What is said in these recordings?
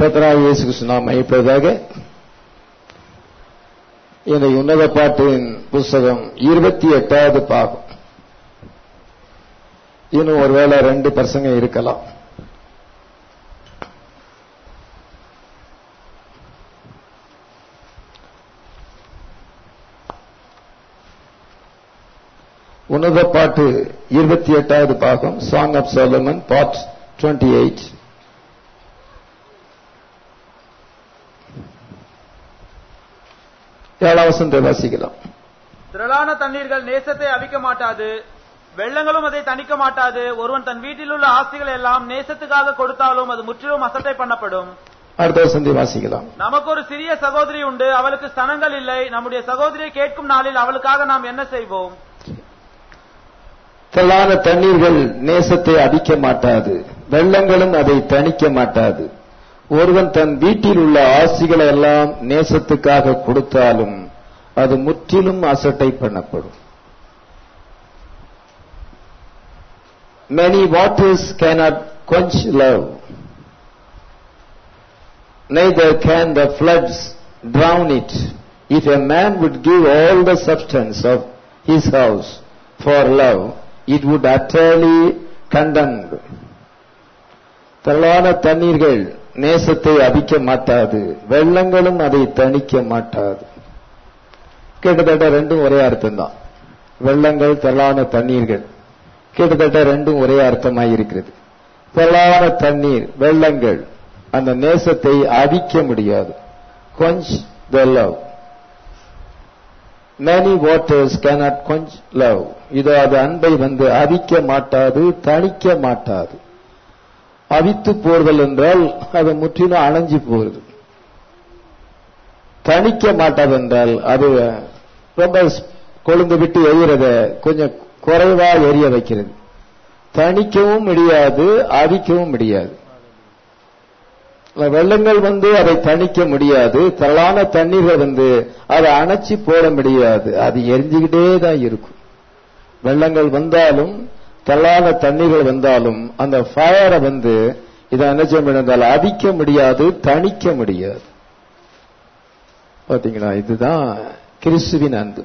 கத்தராக இயேசு கிறிஸ்து நாம் மையப்படுவதாக இந்த உன்னத பாட்டின் புஸ்தகம் இருபத்தி எட்டாவது பாகம் இன்னும் ஒருவேளை ரெண்டு பசங்க இருக்கலாம் உன்னத பாட்டு இருபத்தி எட்டாவது பாகம் song of Solomon part twenty eight ஏழாம் வசனத்தை வாசிக்கலாம் திரளான தண்ணீர்கள் நேசத்தை அவிக்க மாட்டாது வெள்ளங்களும் அதை தணிக்க மாட்டாது ஒருவன் தன் வீட்டில் உள்ள ஆஸ்திகள் எல்லாம் நேசத்துக்காக கொடுத்தாலும் அது முற்றிலும் அசட்டை பண்ணப்படும் அடுத்த வசனத்தை வாசிக்கலாம் நமக்கு ஒரு சிறிய சகோதரி உண்டு அவளுக்கு ஸ்தனங்கள் இல்லை நம்முடைய சகோதரியை கேட்கும் நாளில் அவளுக்காக நாம் என்ன செய்வோம் திரளான தண்ணீர்கள் நேசத்தை அடிக்க மாட்டாது வெள்ளங்களும் அதை தணிக்க மாட்டாது ஒருவன் தன் வீட்டில் உள்ள ஆசிகளை எல்லாம் நேசத்துக்காக கொடுத்தாலும் அது முற்றிலும் அசட்டை பண்ணப்படும் many waters cannot quench love neither can the floods drown it if a man would give all the substance of his house for love it would utterly condemned திரளான தண்ணீர்கள் நேசத்தை அபிக்க மாட்டாது வெள்ளங்களும் அதை தணிக்க மாட்டாது கிட்டத்தட்ட ரெண்டும் ஒரே அர்த்தம் தான் வெள்ளங்கள் திரளான தண்ணீர்கள் கிட்டத்தட்ட ரெண்டும் ஒரே அர்த்தமாய் இருக்கிறது திரளான தண்ணீர் வெள்ளங்கள் அந்த நேசத்தை அவிக்க முடியாது quench the love many waters cannot quench love இதோ அது அன்பை வந்து அவிக்க மாட்டாது தணிக்க மாட்டாது அவித்து போறுதல் என்றால் அது முற்றிலும் அணைஞ்சு போகுது தணிக்க மாட்டாது என்றால் அது ரொம்ப கொழுந்து விட்டு எரியறத கொஞ்சம் குறைவா எரிய வைக்கிறது தணிக்கவும் முடியாது அவிக்கவும் முடியாது வெள்ளங்கள் வந்து அதை தணிக்க முடியாது திரளான தண்ணீர்கள் வந்து அதை அணைச்சி போட முடியாது அது எரிஞ்சுக்கிட்டே தான் இருக்கும் வெள்ளங்கள் வந்தாலும் திரளான தண்ணீர்கள் வந்தாலும் அந்த ஃபயரை வந்து இதை என்ன செய்ய அவிக்க முடியாது தணிக்க முடியாது பாத்தீங்களா இதுதான் கிறிஸ்துவின் அன்பு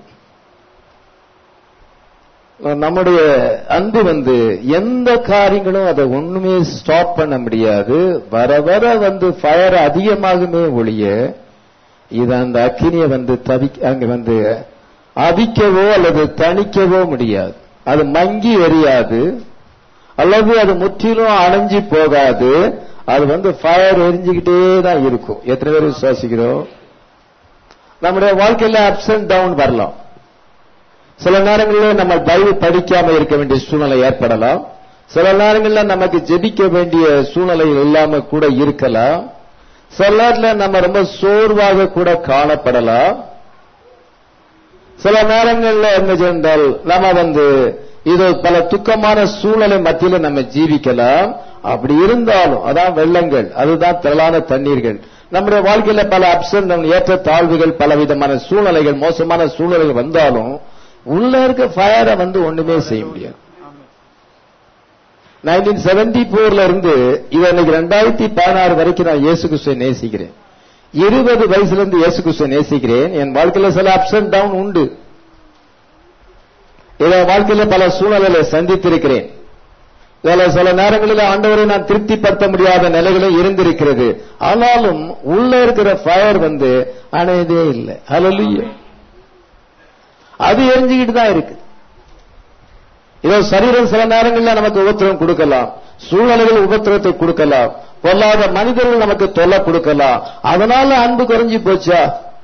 நம்முடைய அன்பு வந்து எந்த காரியங்களும் அதை ஒண்ணுமே ஸ்டாப் பண்ண முடியாது வர வர வந்து ஃபயர் அதிகமாகுமே ஒழிய இது அந்த அக்கினியை வந்து தவி அங்க வந்து அவிக்கவோ அல்லது தணிக்கவோ முடியாது அது மங்கி எரியாது அல்லது அது முற்றிலும் அணைஞ்சு போகாது அது வந்து ஃபயர் எரிஞ்சுக்கிட்டே தான் இருக்கும் எத்தனை பேர் விசுவாசிக்கிறோம் நம்முடைய வாழ்க்கையில அப்ஸ் அண்ட் டவுன் வரலாம் சில நேரங்களில் நம்ம பைபிள் படிக்காம இருக்க வேண்டிய சூழ்நிலை ஏற்படலாம் சில நேரங்களில் நமக்கு ஜெபிக்க வேண்டிய சூழ்நிலை இல்லாம கூட இருக்கலாம் சில நேரத்தில் நம்ம ரொம்ப சோர்வாக கூட காணப்படலாம் சில நேரங்களில் என்ன சென்றால் நம்ம வந்து இது பல துக்கமான சூழ்நிலை மத்தியில நம்ம ஜீவிக்கலாம் அப்படி இருந்தாலும் அதான் வெள்ளங்கள் அதுதான் திரளான தண்ணீர்கள் நம்முடைய வாழ்க்கையில பல அப்ஸ் அண்ட் ஏற்ற தாழ்வுகள் பல விதமான சூழ்நிலைகள் மோசமான சூழ்நிலைகள் வந்தாலும் உள்ள இருக்க ஃபயரை வந்து ஒண்ணுமே செய்ய முடியாது நைன்டீன் செவன்டி போர்ல இருந்து இது இன்னைக்கு ரெண்டாயிரத்தி பதினாறு வரைக்கும் நான் இயேசு கிறிஸ்துவை நேசிக்கிறேன் இருபது வயசுல இருந்து இயேசு கிறிஸ்துவை நேசிக்கிறேன் என் வாழ்க்கையில சில அப்ஸ் அண்ட் டவுன் உண்டு இதை வாழ்க்கையில பல சூழ்நிலைகளை சந்தித்திருக்கிறேன் சில சில நேரங்களில் ஆண்டவரை நான் திருப்திப்படுத்த முடியாத நிலைகளும் இருந்திருக்கிறது ஆனாலும் உள்ள இருக்கிற ஃபயர் வந்து அணையதே இல்லை அலலுய அது எரிஞ்சுக்கிட்டு தான் இருக்கு இதோ சரீரம் சில நேரங்களில் நமக்கு உபத்திரம் கொடுக்கலாம் சூழ்நிலைகள் உபத்திரத்தை கொடுக்கலாம் பொல்லாத மனிதர்கள் நமக்கு தொல்லை கொடுக்கலாம் அதனால அன்பு குறைஞ்சி போச்சா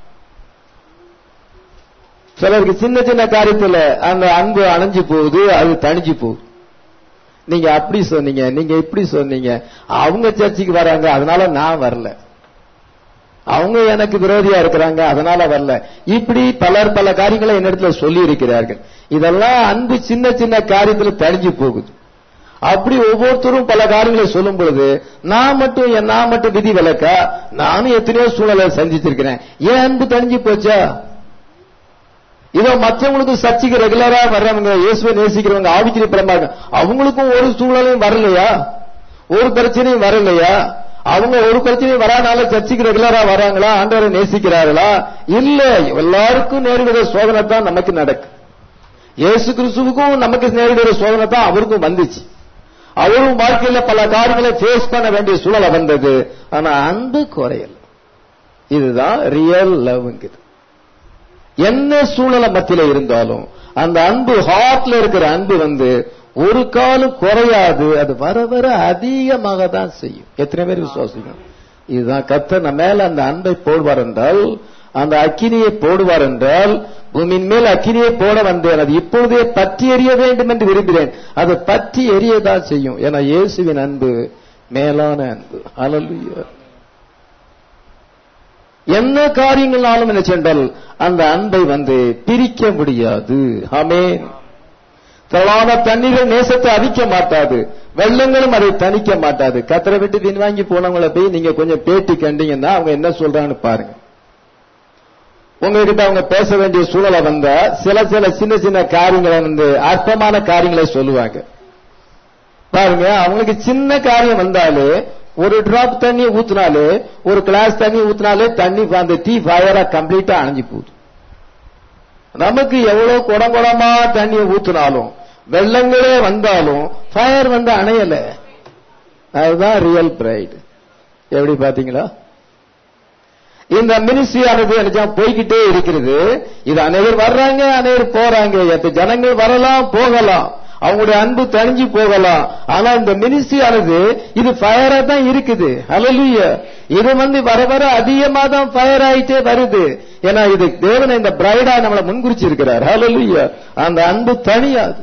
சிலருக்கு சின்ன சின்ன காரியத்துல அந்த அன்பு அணைஞ்சு போகுது அது தணிஞ்சு போகுது நீங்க அப்படி சொன்னீங்க நீங்க இப்படி சொன்னீங்க அவங்க சர்ச்சைக்கு வராங்க அதனால நான் வரல அவங்க எனக்கு விரோதியா இருக்கிறாங்க அதனால வரல இப்படி பலர் பல காரியங்களை என்னிடத்துல சொல்லி இருக்கிறார்கள் இதெல்லாம் அன்பு சின்ன சின்ன காரியத்துல தணிஞ்சு போகுது அப்படி ஒவ்வொருத்தரும் பல காரியங்களை சொல்லும் பொழுது நான் மட்டும் நான் மட்டும் விதி விலக்கா நானும் எத்தனையோ சூழலை சந்திச்சிருக்கிறேன் ஏன் அன்பு தணிஞ்சு போச்சா இதோ மற்றவங்களுக்கு சர்ச்சைக்கு ரெகுலரா வர்றவங்க இயேசுவை நேசிக்கிறவங்க ஆவிக்கிற பிரமாங்க அவங்களுக்கும் ஒரு சூழ்நிலையும் வரலையா ஒரு பிரச்சனையும் வரலையா அவங்க ஒரு பிரச்சனையும் வரானால சர்ச்சுக்கு ரெகுலரா வராங்களா ஆண்டவரை நேசிக்கிறார்களா இல்ல எல்லாருக்கும் நேரிடுற சோதனை தான் நமக்கு நடக்கும் இயேசு கிறிஸ்துவுக்கும் நமக்கு நேரிடுற சோதனை தான் அவருக்கும் வந்துச்சு அவரும் வாழ்க்கையில பல காரியங்களை ஃபேஸ் பண்ண வேண்டிய சூழலை வந்தது ஆனா அன்பு குறையல இதுதான் ரியல் லவ்ங்கிறது என்ன சூழலை மத்தியில இருந்தாலும் அந்த அன்பு ஹார்ட்ல இருக்கிற அன்பு வந்து ஒரு காலம் குறையாது அது வர வர அதிகமாக தான் செய்யும் எத்தனை பேர் விசுவாசிக்கணும் இதுதான் கத்த நம்ம மேல அந்த அன்பை போடுவார் என்றால் அந்த அக்கினியை போடுவார் என்றால் பூமியின் மேல் அக்கினியை போட வந்தேன் அது இப்பொழுதே பற்றி எறிய வேண்டும் என்று விரும்புகிறேன் அது பற்றி எரியதான் செய்யும் ஏன்னா இயேசுவின் அன்பு மேலான அன்பு அலலுயா என்ன காரியங்களாலும் என்ன சென்றால் அந்த அன்பை வந்து பிரிக்க முடியாது ஆமென் திரளான தண்ணீர்கள் நேசத்தை அவிக்க மாட்டாது வெள்ளங்களும் அதை தணிக்க மாட்டாது கத்தரை விட்டு பின் வாங்கி போனவங்களை போய் நீங்க கொஞ்சம் பேட்டி கண்டீங்கன்னா அவங்க என்ன சொல்றாங்கன்னு பாருங்க உங்ககிட்ட அவங்க பேச வேண்டிய சூழலை வந்தா சில சில சின்ன சின்ன காரியங்களை வந்து அற்பமான காரியங்களை சொல்லுவாங்க பாருங்க அவங்களுக்கு சின்ன காரியம் வந்தாலே ஒரு டிராப் தண்ணி ஊத்தினாலே ஒரு கிளாஸ் தண்ணி ஊத்தினாலே தண்ணி அந்த டீ ஃபயரா கம்ப்ளீட்டா அணைஞ்சு போகுது நமக்கு எவ்வளவு குடம் குடமா தண்ணியை ஊத்தினாலும் வெள்ளங்களே வந்தாலும் ஃபயர் வந்து அணையல அதுதான் ரியல் பிரைட் எப்படி பாத்தீங்களா இந்த மினிஸ்ட்ரி ஆனது நினைச்சா போய்கிட்டே இருக்கிறது இது அனைவர் வர்றாங்க அனைவர் போறாங்க எப்ப ஜனங்கள் வரலாம் போகலாம் அவங்களுடைய அன்பு தணிஞ்சு போகலாம் ஆனா இந்த மினிஸ்ட்ரி ஆனது இது ஃபயரா தான் இருக்குது அலலுய இது வந்து வர வர அதிகமா தான் ஃபயர் ஆயிட்டே வருது ஏன்னா இது தேவனை இந்த பிரைடா நம்மளை முன்குறிச்சிருக்கிறார் அலலுய அந்த அன்பு தனியாது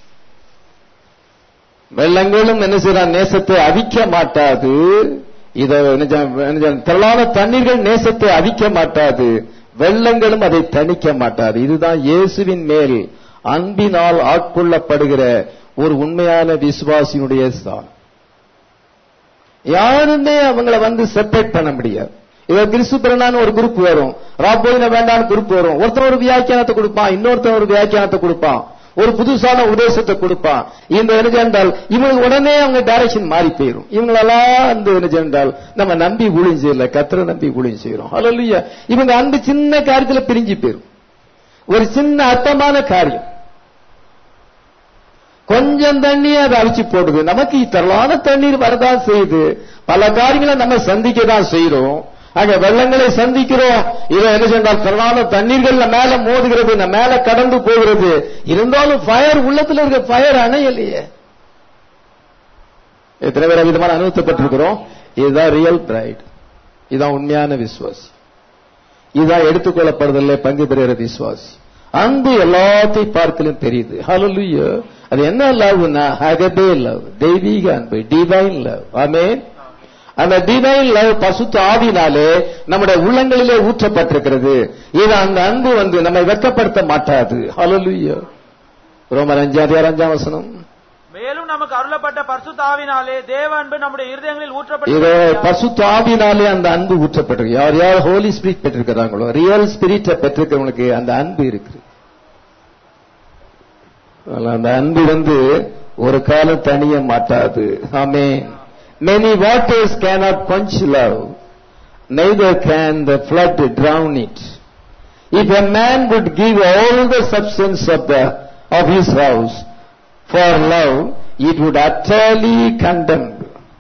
வெள்ளங்களும் என்ன செய்யறான் நேசத்தை அவிக்க மாட்டாது இத திரளான தண்ணீர்கள் நேசத்தை அவிக்க மாட்டாது வெள்ளங்களும் அதை தணிக்க மாட்டாது இதுதான் இயேசுவின் மேல் அன்பினால் ஆட்கொள்ளப்படுகிற ஒரு உண்மையான விசுவாசியினுடைய ஸ்தானம் யாருமே அவங்கள வந்து செப்பரேட் பண்ண முடியாது இத கிறிஸ்துபரனான ஒரு குரூப் வரும் ராப்போயின வேண்டாம் குரூப் வரும் ஒருத்தர் ஒரு வியாக்கியானத்தை கொடுப்பான் இன்னொருத்தர் ஒரு வியாக்கியானத்தை கொடுப்பான் ஒரு புதுசான உபதேசத்தை கொடுப்பான் இந்த என்னென்றால் இவங்களுக்கு உடனே அவங்க டைரக்ஷன் மாறி போயிரும் இவங்களெல்லாம் அந்த என்னென்றால் நம்ம நம்பி ஊழியம் செய்யல கத்திர நம்பி ஊழியம் செய்யறோம் அல்ல இவங்க அந்த சின்ன காரியத்துல பிரிஞ்சு போயிரும் ஒரு சின்ன அர்த்தமான காரியம் கொஞ்சம் தண்ணியை அதை அழிச்சு போடுது நமக்கு தரலான தண்ணீர் வரதான் செய்யுது பல காரியங்களை நம்ம சந்திக்க தான் செய்யறோம் அங்க வெள்ளங்களை சந்திக்கிறோம் இதை என்ன சொன்னால் தரலான தண்ணீர்கள் மேல மோதுகிறது நம்ம மேல கடந்து போகிறது இருந்தாலும் ஃபயர் உள்ளத்துல இருக்க ஃபயர் அணையலையே எத்தனை பேர் விதமான அனுபவப்பட்டிருக்கிறோம் இதுதான் ரியல் பிரைட் இதுதான் உண்மையான விசுவாசி இதுதான் எடுத்துக்கொள்ளப்படுதல்ல பங்கு பெறுகிற விசுவாசி அன்பு எல்லாத்தையும் பார்க்கலும் தெரியுது ஹalleluya அது என்ன லவ்னா அகபே லவ் தெய்வீக அன்பு டிவைன் லவ் ஆமென் அந்த டிவைன் லவ் பசுத்த ஆவினாலே நம்முடைய உள்ளங்களிலே ஊற்றப்பட்டிருக்கிறது இது அந்த அன்பு வந்து நம்மை வெட்கப்படுத்த மாட்டாது ஹalleluya ரோமர் அஞ்சாதியார் அஞ்சாம் வசனம் மேலும் நமக்கு அருளப்பட்ட பரிசுத்த ஆவினாலே தேவ அன்பு நம்முடைய இருதயங்களில் இது ஊற்றப்பட்டு பசுத்த ஆவினாலே அந்த அன்பு ஊற்றப்பட்டிருக்கு யார் யார் ஹோலி ஸ்பிரிட் பெற்றிருக்கிறாங்களோ ரியல் ஸ்பிரிட்டை பெற்றிருக்கிறவங்களுக்கு அந்த அன்பு இருக்கு அதனால அந்த அன்பு வந்து ஒரு காலம் தனிய மாட்டாது ஆமே many waters cannot quench love neither can the flood drown it if a man would give all the substance of the of his house for love it would utterly condemn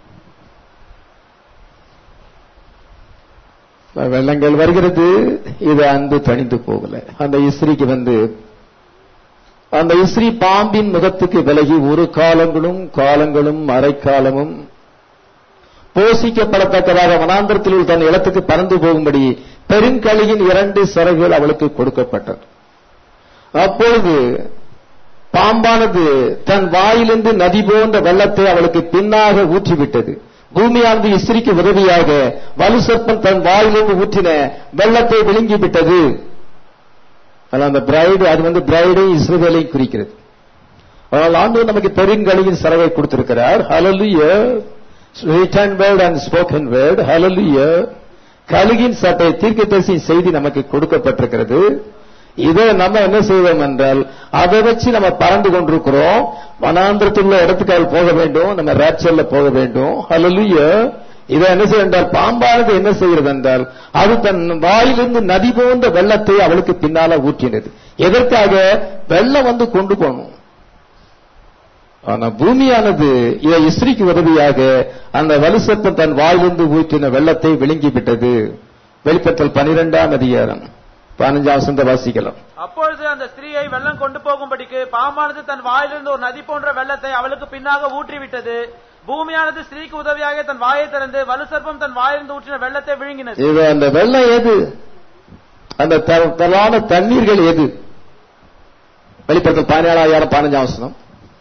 வெள்ளங்கள் வருகிறது இது அன்பு தணிந்து போகல அந்த இஸ்ரிக்கு வந்து அந்த இஸ்ரி பாம்பின் முகத்துக்கு விலகி ஒரு காலங்களும் காலங்களும் அரைக்காலமும் போஷிக்கப்படத்தக்கதாக வனாந்திரத்தில் தன் இடத்துக்கு பறந்து போகும்படி பெருங்கலியின் இரண்டு சிறகுகள் அவளுக்கு கொடுக்கப்பட்டது அப்பொழுது பாம்பானது தன் வாயிலிருந்து நதி போன்ற வெள்ளத்தை அவளுக்கு பின்னாக ஊற்றிவிட்டது பூமியானது இஸ்திரிக்கு உதவியாக வலு சர்ப்பம் தன் வாயிலிருந்து ஊற்றின வெள்ளத்தை விழுங்கி விட்டது ஆனால் அந்த பிரைடு அது வந்து பிரைடையும் இஸ்ரவேலையும் குறிக்கிறது ஆனால் ஆண்டு நமக்கு பெருங்கலியின் சிறவை கொடுத்திருக்கிறார் ஹalleluya written word and spoken word hallelujah கழுகின் சட்டை தீர்க்கதரிசியின் செய்தி நமக்கு கொடுக்கப்பட்டிருக்கிறது இதை நம்ம என்ன செய்வோம் என்றால் அதை வச்சு நம்ம பறந்து கொண்டிருக்கிறோம் வனாந்திரத்தில் உள்ள இடத்துக்கு அவள் போக வேண்டும் நம்ம ரேப்சர்ல போக வேண்டும் ஹalleluya இதை என்ன செய்ய என்றால் பாம்பானது என்ன செய்கிறது என்றால் அது தன் வாயிலிருந்து நதி போன்ற வெள்ளத்தை அவளுக்கு பின்னால ஊற்றினது எதற்காக வெள்ளம் வந்து கொண்டு போகணும் ஆனா பூமியானது இதை இஸ்ரிக்கு உதவியாக அந்த வலுசத்தம் தன் வாயிலிருந்து ஊற்றின வெள்ளத்தை விழுங்கி விட்டது வெளிப்பற்றல் பனிரெண்டாம் அதிகாரம் பதினஞ்சாம் வசந்த வாசிக்கலாம் அப்பொழுது அந்த ஸ்திரீயை வெள்ளம் கொண்டு போகும்படிக்கு பாம்பானது தன் வாயிலிருந்து ஒரு நதி போன்ற வெள்ளத்தை அவளுக்கு பின்னாக ஊற்றிவிட்டது பூமியானது ஸ்திரீக்கு உதவியாக தன் வாயை திறந்து வலுசர்ப்பம் தன் வாயிலிருந்து ஊற்றின வெள்ளத்தை விழுங்கினது இது அந்த வெள்ளம் எது அந்த த- தலான தண்ணீர்கள் எது வெளிப்பற்றல் பதினேழாயிரம் பதினஞ்சாம் வசனம்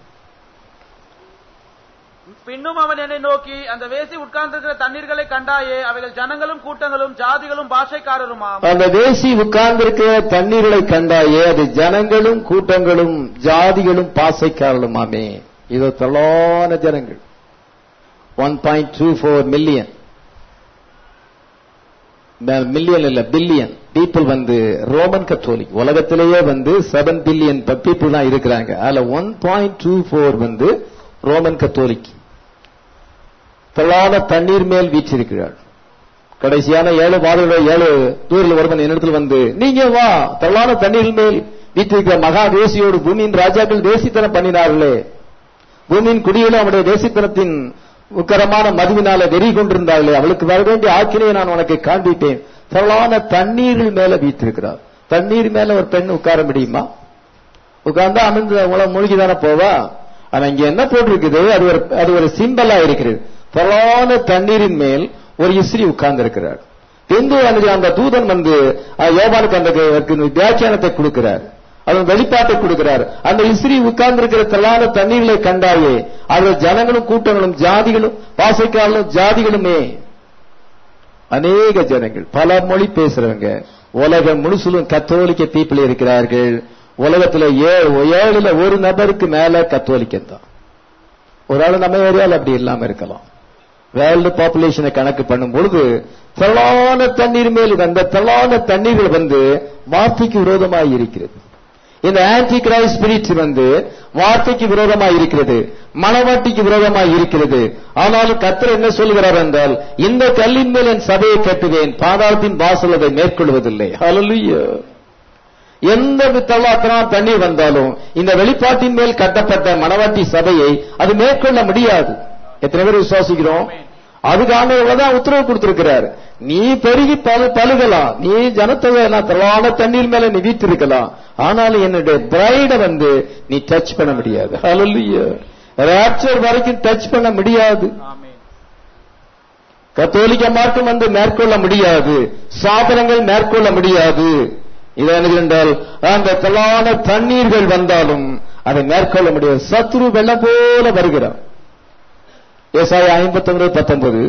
பின்னும் அவன் என்னை நோக்கி அந்த வேசி உட்கார்ந்திருக்கிற தண்ணீர்களை கண்டாயே அவைகள் ஜனங்களும் கூட்டங்களும் ஜாதிகளும் பாஷைக்காரருமாம் அந்த தேசி உட்கார்ந்திருக்கிற தண்ணீர்களை கண்டாயே அது ஜனங்களும் கூட்டங்களும் ஜாதிகளும் பாசைக்காரலுமாமே இது தலான ஜனங்கள் one point two four million million இல்ல பில்லியன் பீப்புள் வந்து ரோமன் கத்தோலிக் உலகத்திலேயே வந்து செவன் பில்லியன் பீப்புள் தான் இருக்கிறாங்க அதுல ஒன் பாயிண்ட் டூ ஃபோர் வந்து ரோமன் கத்தோலிக் தள்ளாத தண்ணீர் மேல் வீற்றிருக்கிறாள் கடைசியான ஏழு பாதையோட ஏழு தூரில் ஒருவன் என்னிடத்தில் வந்து நீங்க வா தள்ளாத தண்ணீர் மேல் வீற்றிருக்கிற மகா தேசியோடு பூமியின் ராஜாக்கள் தேசித்தனம் பண்ணினார்களே பூமியின் குடியிலும் அவருடைய தேசித்தனத்தின் உக்கரமான மதுவினால வெறி கொண்டிருந்தார்களே அவளுக்கு வர வேண்டிய ஆக்கினையை நான் உனக்கு காண்பிப்பேன் தள்ளான தண்ணீரில் மேல வீற்றிருக்கிறார் தண்ணீர் மேல ஒரு பெண் உட்கார முடியுமா உட்கார்ந்தா அமிர்ந்து உங்களை மூழ்கிதானே போவா ஆனா இங்க என்ன போட்டிருக்குது அது ஒரு அது ஒரு சிம்பலா இருக்கிறது பலான தண்ணீரின் மேல் ஒரு இஸ்ரி உட்கார்ந்து இருக்கிறார் பின்பு அந்த அந்த தூதன் வந்து அஹ், யோவானுக்கு அந்த க- வியாக்கியானத்தை கொடுக்கிறார் அதன் வெளிப்பாட்டை கொடுக்கிறார் அந்த இஸ்ரி உட்கார்ந்து இருக்கிற தலான தண்ணீர்களை கண்டாயே அது ஜனங்களும் கூட்டங்களும் ஜாதிகளும் வாசைக்காரர்களும் ஜாதிகளுமே அநேக ஜனங்கள் பல மொழி பேசுறவங்க உலகம் முழுசுலும் கத்தோலிக்க பீப்புள் இருக்கிறார்கள் உலகத்துல ஏ- ஏழுல ஒரு நபருக்கு மேல கத்தோலிக்கம் தான் ஒரு ஆள் நம்ம ஏரியால அப்படி இல்லாம இருக்கலாம் வேர்ல்டு பாப்புலேஷனை கணக்கு பண்ணும் பொழுது தள்ளான தண்ணீர் மேல் அந்த தள்ளான தண்ணீர்கள் வந்து வார்த்தைக்கு விரோதமாய் இருக்கிறது இந்த ஆன்டி கிரைஸ்ட் ஸ்பிரிட் வந்து வார்த்தைக்கு விரோதமாய் இருக்கிறது மனவாட்டிக்கு விரோதமாய் இருக்கிறது ஆனாலும் கர்த்தர் என்ன சொல்கிறார் என்றால் இந்த கல்லின் மேல் என் சபையை கட்டுவேன் பாதாளத்தின் வாசல் அதை மேற்கொள்வதில்லை ஹalleluya எந்த வித்தலாத்தனா தண்ணீர் வந்தாலும் இந்த வெளிப்பாட்டின் மேல் கட்டப்பட்ட மணவாட்டி சபையை அது மேற்கொள்ள முடியாது எத்தனை பேர் விசுவாசிக்கிறோம் அதுக்காக தான் உத்தரவு கொடுத்திருக்கிறார் நீ பெருகி பல பழுகலாம் நீ ஜனத்தொகை எல்லாம் தலான தண்ணீர் மேல நீ வீத்திருக்கலாம் ஆனாலும் என்னுடைய பிரைட வந்து நீ டச் பண்ண முடியாது ஹalleluya ராப்சர் வரைக்கும் டச் பண்ண முடியாது ஆமென் கத்தோலிக்க மார்க்கம் வந்து மேற்கொள்ள முடியாது சாதனங்கள் மேற்கொள்ள முடியாது இது என்ன என்றால் அந்த தலான தண்ணீர்கள் வந்தாலும் அதை மேற்கொள்ள முடியாது சத்ரு வெள்ளம் போல வருகிறான் ஏசாய ஐம்பத்தி ஒன்பது பத்தொன்பது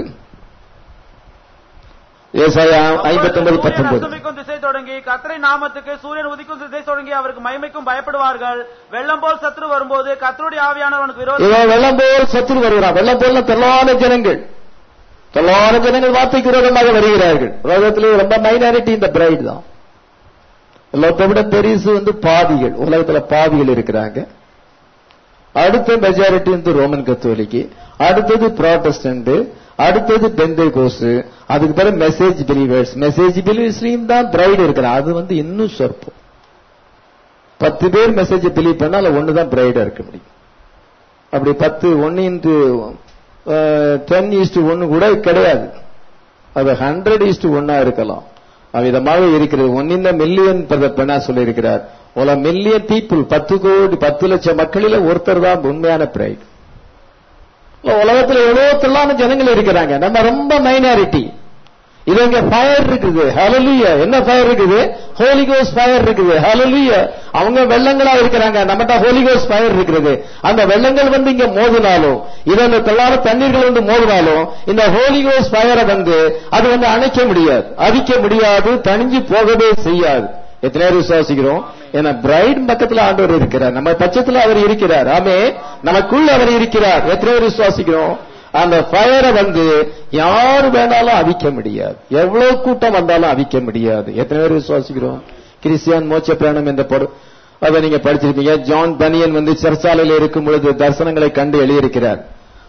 ஏசாய ஐம்பத்தி ஒன்பது சூரியன் பத்தொன்பது அஸ்தமிக்கும் திசை தொடங்கி கத்தரை நாமத்துக்கு சூரியன் உதிக்கும் திசை தொடங்கி அவருக்கு மகிமைக்கும் பயப்படுவார்கள் வெள்ளம் போல் சத்துரு வரும்போது கத்தருடைய ஆவியானவனுக்கு விரோதம் இவன் வெள்ளம் போல் சத்துரு வருகிறான் வெள்ளம் போல தலான ஜனங்கள் தலான ஜனங்கள் வார்த்தைக்கு விரோதமாக வருகிறார்கள் உலகத்திலே ரொம்ப மைனாரிட்டி இந்த பிரைட் தான் எல்லாத்தை விட பெரிசு வந்து பாவிகள் உலகத்துல பாவிகள் இருக்கிறாங்க அடுத்த மெஜாரிட்டி வந்து ரோமன் கத்தோலிக்கு அடுத்தது ப்ராட்டஸ்டன்ட் அடுத்தது பெந்தை கோசு அதுக்கு பிறகு மெசேஜ் பிலீவர்ஸ் மெசேஜ் பிலீவர்ஸ்லயும் தான் பிரைடு இருக்கிறான் அது வந்து இன்னும் சொற்பம் பத்து பேர் மெசேஜ் பிலீவ் பண்ணால ஒண்ணுதான் பிரைடா இருக்க முடியும் அப்படி பத்து ஒன்னு இன்ட்டு டென் ஈஸ்டு ஒன்னு கூட கிடையாது அது ஹண்ட்ரட் ஈஸ்டு ஒன்னா இருக்கலாம் அவ்விதமாக இருக்கிறது ஒன் இந்த மில்லியன் பெண்ணா சொல்லியிருக்கிறார் ஒரு மில்லியன் பீப்புள் பத்து கோடி பத்து லட்சம் மக்களில ஒருத்தர் தான் உண்மையான பிரைட் உலகத்துல எழுபத்தெல்லாம் ஜனங்கள் இருக்கிறாங்க நம்ம ரொம்ப மைனாரிட்டி இது இங்க ஃபயர் இருக்குது ஹalleluya என்ன ஃபயர் இருக்குது ஹோலி கோஸ் ஃபயர் இருக்குது ஹalleluya அவங்க வெள்ளங்களா இருக்கிறாங்க நம்மகிட்ட ஹோலி கோஸ் ஃபயர் இருக்குது அந்த வெள்ளங்கள் வந்து இங்க மோதினாலும் இது அந்த தள்ளாத தண்ணீர்கள் வந்து மோதினாலும் இந்த ஹோலி கோஸ் ஃபயரை வந்து அது வந்து அணைக்க முடியாது அவிக்க முடியாது தணிஞ்சு போகவே செய்யாது எத்தனை பேர் விசுவாசிக்கிறோம் ஏன்னா பிரைட் பக்கத்துல ஆண்டவர் இருக்கிறார் நம்ம பட்சத்துல அவர் இருக்கிறார் ஆமே நமக்குள்ள அவர் இருக்கிறார் எத்தனை பேர் விசுவாசிக்கிறோம் அந்த ஃபயரை வந்து யார் வேணாலும் அவிக்க முடியாது எவ்வளவு கூட்டம் வந்தாலும் அவிக்க முடியாது எத்தனை பேர் விசுவாசிக்கிறோம் கிறிஸ்டியன் மோட்ச பிராணம் என்ற பொருள் அதை நீங்க படிச்சிருப்பீங்க ஜான் பனியன் வந்து சிறைச்சாலையில் இருக்கும் பொழுது தரிசனங்களை கண்டு எழுதியிருக்கிறார்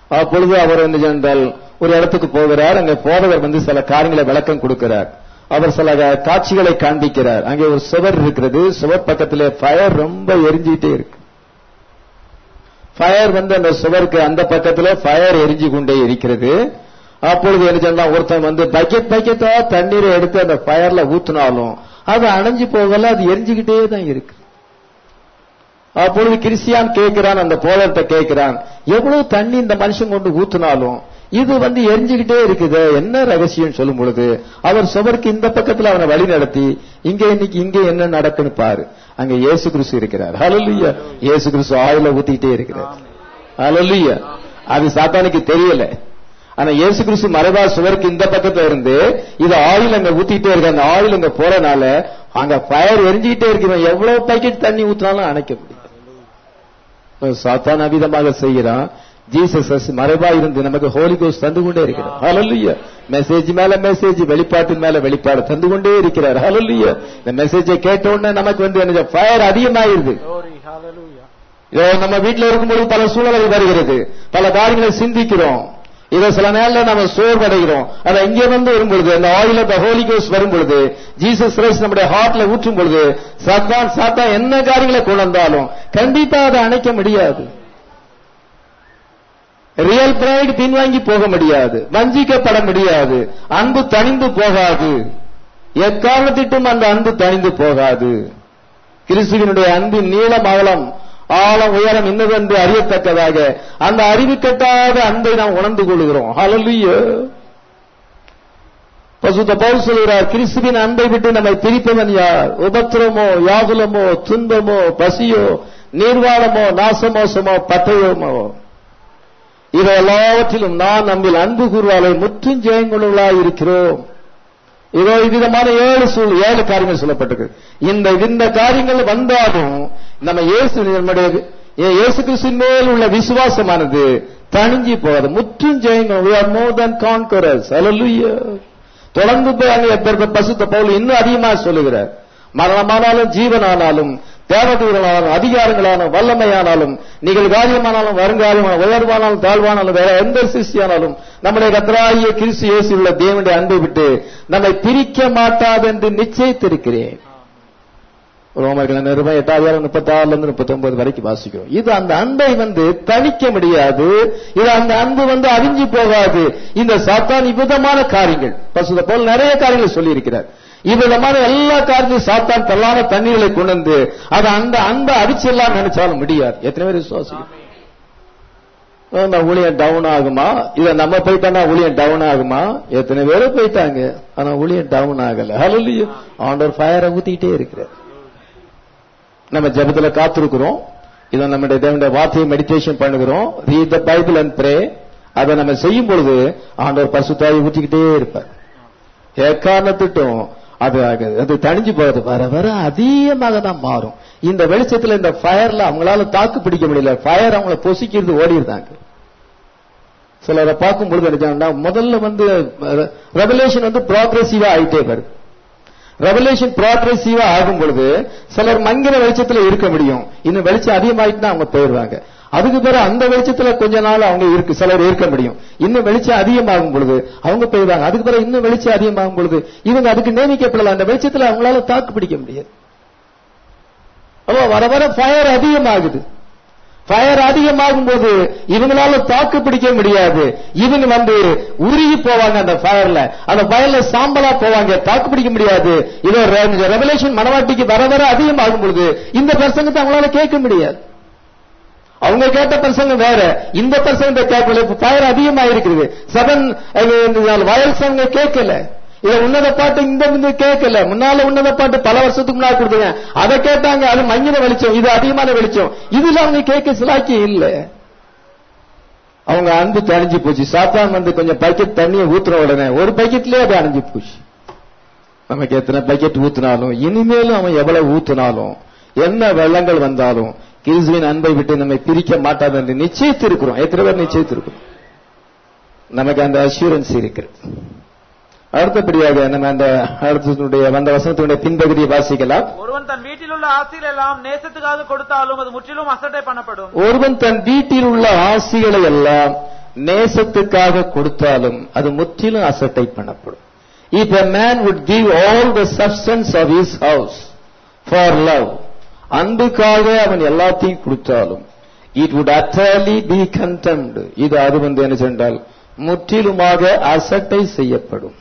அப்பொழுது அவர் என்ன சென்றால் ஒரு இடத்துக்கு போகிறார் அங்க போதவர் வந்து சில காரியங்களை விளக்கம் கொடுக்கிறார் அவர் சில காட்சிகளை காண்பிக்கிறார் அங்கே ஒரு சுவர் இருக்கிறது சுவர் பக்கத்துல ஃபயர் ரொம்ப எரிஞ்சிட்டே இருக்கு ஃபயர் வந்து அந்த சுவருக்கு அந்த பக்கத்துல ஃபயர் எரிஞ்சு கொண்டே இருக்கிறது அப்பொழுது என்ன சொன்னா ஒருத்தன் வந்து பக்கெட் பக்கெட்டா தண்ணீரை எடுத்து அந்த ஃபயர்ல ஊத்துனாலும் அது அணைஞ்சு போகல அது எரிஞ்சுக்கிட்டே தான் இருக்கு அப்பொழுது கிறிஸ்டியான் கேட்கிறான் அந்த போதர்கிட்ட கேட்கிறான் எவ்வளவு தண்ணி இந்த மனுஷன் கொண்டு ஊத்துனாலும் இது வந்து எரிஞ்சுக்கிட்டே இருக்குது என்ன ரகசியம் சொல்லும் பொழுது அவர் சுவருக்கு இந்த பக்கத்துல அவனை வழி நடத்தி இங்க இன்னைக்கு இங்க என்ன நடக்குன்னு பாரு அங்க இயேசு கிறிஸ்து இருக்கிறார் ஹalleluya இயேசு கிறிஸ்து ஆயில ஊத்திக்கிட்டே இருக்கிறார் ஹalleluya அது சாத்தானுக்கு தெரியல ஆனா இயேசு கிறிஸ்து மறைவா சுவருக்கு இந்த பக்கத்துல இருந்து இது ஆயில் அங்க ஊத்திட்டே இருக்கு அந்த ஆயில் அங்க போறனால அங்க ஃபயர் எரிஞ்சுக்கிட்டே இருக்கு இவன் எவ்வளவு பாக்கெட் தண்ணி ஊத்தினாலும் அணைக்க முடியும் சாத்தான் அவிதமாக செய்கிறான் ஜீசஸ் மறைவா இருந்து நமக்கு ஹோலி கோஸ் தந்து கொண்டே இருக்கிறார் ஹalleluya மெசேஜ் மேல மெசேஜ் வெளிப்பாட்டின் மேல வெளிப்பாடு தந்து கொண்டே இருக்கிறார் ஹalleluya இந்த மெசேஜை கேட்ட உடனே நமக்கு வந்து என்ன ஃபயர் அதிகமாயிருது Glory, hallelujah. இதோ நம்ம வீட்டுல இருக்கும்போது பல சூழல்கள் வருகிறது பல காரியங்களை சிந்திக்கிறோம் இதை சில நேரத்துல நம்ம சோர்வடைகிறோம் ஆனா இங்க வந்து வரும்பொழுது அந்த ஆயில் ஆஃப் ஹோலி கோஸ் வரும் பொழுது ஜீசஸ் கிரைஸ்ட் நம்முடைய ஹார்ட்ல ஊற்றும் பொழுது சத்தான் சாத்தா என்ன காரியங்களை கொண்டு வந்தாலும் கண்டிப்பா அதை அணைக்க முடியாது ரியல் பிரைட் பின்வாங்கி போக முடியாது வஞ்சிக்கப்பட முடியாது அன்பு தணிந்து போகாது எக்காரணத்திட்டும் அந்த அன்பு தணிந்து போகாது கிறிஸ்துவினுடைய அன்பின் நீளம் அகலம் ஆழம் உயரம் இன்னதென்று அறியத்தக்கதாக அந்த அறிவு கட்டாத அன்பை நாம் உணர்ந்து கொள்கிறோம் ஹalleluya பசுத்த பவுல் சொல்கிறார் கிறிஸ்துவின் அன்பை விட்டு நம்மை பிரிப்பவன் யார் உபத்திரமோ யாகுலமோ துன்பமோ பசியோ நீர்வாளமோ நாசமோசமோ பட்டயமோ இவை எல்லாவற்றிலும் நான் நம்மில் அன்பு கூறுவாலை முற்றும் ஜெயங்குள்ளாய் இருக்கிறோம் இதோ இவ்விதமான ஏழு சூழ் ஏழு காரியங்கள் சொல்லப்பட்டிருக்கு இந்த இந்த காரியங்கள் வந்தாலும் நம்ம இயேசு நம்முடைய இயேசு கிறிஸ்துவின் மேல் உள்ள விசுவாசமானது தணிஞ்சி போகாது முற்றும் ஜெயங்கள் we are more than conquerors hallelujah தொடர்ந்து போய் அங்கே எப்பேற்பட்ட பசுத்த பவுல் இன்னும் அதிகமாக சொல்லுகிறார் மரணமானாலும் ஜீவனானாலும் தேவதூரனாலும் அதிகாரங்களானாலும் வல்லமையானாலும் நிகழ்காரியமானாலும் வருங்காரியமான உயர்வானாலும் தாழ்வானாலும் வேற எந்த சிருஷ்டியானாலும் நம்முடைய கத்தராகிய கிறிஸ்து இயேசு உள்ள தேவனுடைய அன்பை விட்டு நம்மை பிரிக்க மாட்டாது என்று நிச்சயித்திருக்கிறேன் ரோமர்கள் நிருபம் எட்டாயிரம் முப்பத்தி ஆறுல இருந்து முப்பத்தி ஒன்பது வரைக்கும் வாசிக்கிறோம் இது அந்த அன்பை வந்து தணிக்க முடியாது இது அந்த அன்பு வந்து அழிஞ்சு போகாது இந்த சாத்தான் இவ்விதமான காரியங்கள் பசுத போல் நிறைய காரியங்கள் சொல்லி இருக்கிறார் இவ்விதமான எல்லா காரியத்தையும் சாத்தான் தள்ளான தண்ணீர்களை கொண்டு வந்து அது அந்த அன்பை அடிச்சிடலாம் நினைச்சாலும் முடியாது எத்தனை பேர் விசுவாசிக்கும் இந்த ஊழியம் டவுன் ஆகுமா இத நம்ம போயிட்டோம்னா ஊழியம் டவுன் ஆகுமா எத்தனை பேர் போயிட்டாங்க ஆனா ஊழியம் டவுன் ஆகல ஹalleluya ஆண்டவர் ஃபயரை ஊத்திட்டே இருக்கிறார் நம்ம ஜெபத்துல காத்திருக்கிறோம் இதை நம்முடைய தேவனுடைய வார்த்தையை மெடிடேஷன் பண்ணுகிறோம் read the Bible and pray அதை நம்ம செய்யும் பொழுது ஆண்டவர் பசுத்தாய் ஊற்றிக்கிட்டே இருப்பார் எக்காரணத்திட்டும் அது ஆகுது. அது தணிஞ்சு போகுது வர வர அதிகமாக தான் மாறும் இந்த வெளிச்சத்துல இந்த ஃபயர்ல அவங்களால தாக்கு பிடிக்க முடியல ஃபயர் அவங்கள பொசிக்கிறது ஓடிடுறாங்க சிலரை பார்க்கும் பொழுது நினைச்சாங்கன்னா முதல்ல வந்து ரெவலேஷன் வந்து ப்ராக்ரெசிவா ஆயிட்டே வருது ரெவலேஷன் ப்ராக்ரெசிவா ஆகும் பொழுது சிலர் மங்கிற வெளிச்சத்துல இருக்க முடியும் இன்னும் வெளிச்சம் அதிகமாயிட்டுனா அவங்க போயிடுவாங்க அதுக்கு பிறகு அந்த வெளிச்சத்துல கொஞ்ச நாள் அவங்க இருக்கு சிலர் இருக்க முடியும் இன்னும் வெளிச்சம் அதிகமாகும் பொழுது அவங்க போயிடுவாங்க அதுக்கு பிறகு இன்னும் வெளிச்சம் அதிகமாகும் பொழுது இவங்க அதுக்கு நியமிக்கப்படல அந்த வெளிச்சத்துல அவங்களால தாக்கு பிடிக்க முடியாது அப்போ வர வர ஃபயர் அதிகமாகுது ஃபயர் அதிகமாகும் போது இவங்களால தாக்கு பிடிக்க முடியாது இவங்க வந்து உருகி போவாங்க அந்த ஃபயர்ல அந்த ஃபயர்ல சாம்பலா போவாங்க தாக்கு பிடிக்க முடியாது இதோ ரெவலேஷன் மனவாட்டிக்கு வர வர அதிகமாகும் பொழுது இந்த பிரசங்கத்தை அவங்களால கேட்க முடியாது அவங்க கேட்ட பிரசங்க வேற இந்த பிரசங்கத்தை கேட்கல ஃபயர் அதிகமா இருக்குது செவன் வயல் சங்க கேட்கல இத உன்னத பாட்டு இந்த வந்து கேட்கல முன்னால உன்னத பாட்டு பல வருஷத்துக்கு முன்னாடி கொடுத்தீங்க அதை கேட்டாங்க அது மங்கின வெளிச்சம் இது அதிகமான வெளிச்சம் இதுல அவங்க கேட்க சிலாக்கி இல்ல அவங்க அன்பு தணிஞ்சு போச்சு சாத்தான் வந்து கொஞ்சம் பக்கெட் தண்ணியை ஊத்துற உடனே ஒரு பக்கெட்லயே அது அணைஞ்சு போச்சு நமக்கு எத்தனை பக்கெட் ஊத்துனாலும் இனிமேலும் அவன் எவ்வளவு ஊத்துனாலும் என்ன வெள்ளங்கள் வந்தாலும் கிறிஸ்துவின் அன்பை விட்டு நம்மை பிரிக்க மாட்டாது என்று நிச்சயித்திருக்கிறோம் எத்தனை பேர் நிச்சயித்திருக்கிறோம் நமக்கு அந்த அஷூரன்ஸ் இருக்கிறது அடுத்தபடியாக நம்ம அந்த அடுத்ததுடைய வந்த வசனத்தினுடைய பின்பகுதியை வாசிக்கலாம் ஒருவன் தன் வீட்டில் உள்ள ஆசைகள் எல்லாம் நேசத்துக்காக கொடுத்தாலும் அது முற்றிலும் அசட்டை பண்ணப்படும் ஒருவன் தன் வீட்டில் உள்ள ஆசிகளை எல்லாம் நேசத்துக்காக கொடுத்தாலும் அது முற்றிலும் அசட்டை பண்ணப்படும் if a man would give all the substance of his house for love அன்புக்காக அவன் எல்லாத்தையும் கொடுத்தாலும் it would utterly be contemned இது அது வந்து என்ன சென்றால் முற்றிலுமாக அசட்டை செய்யப்படும்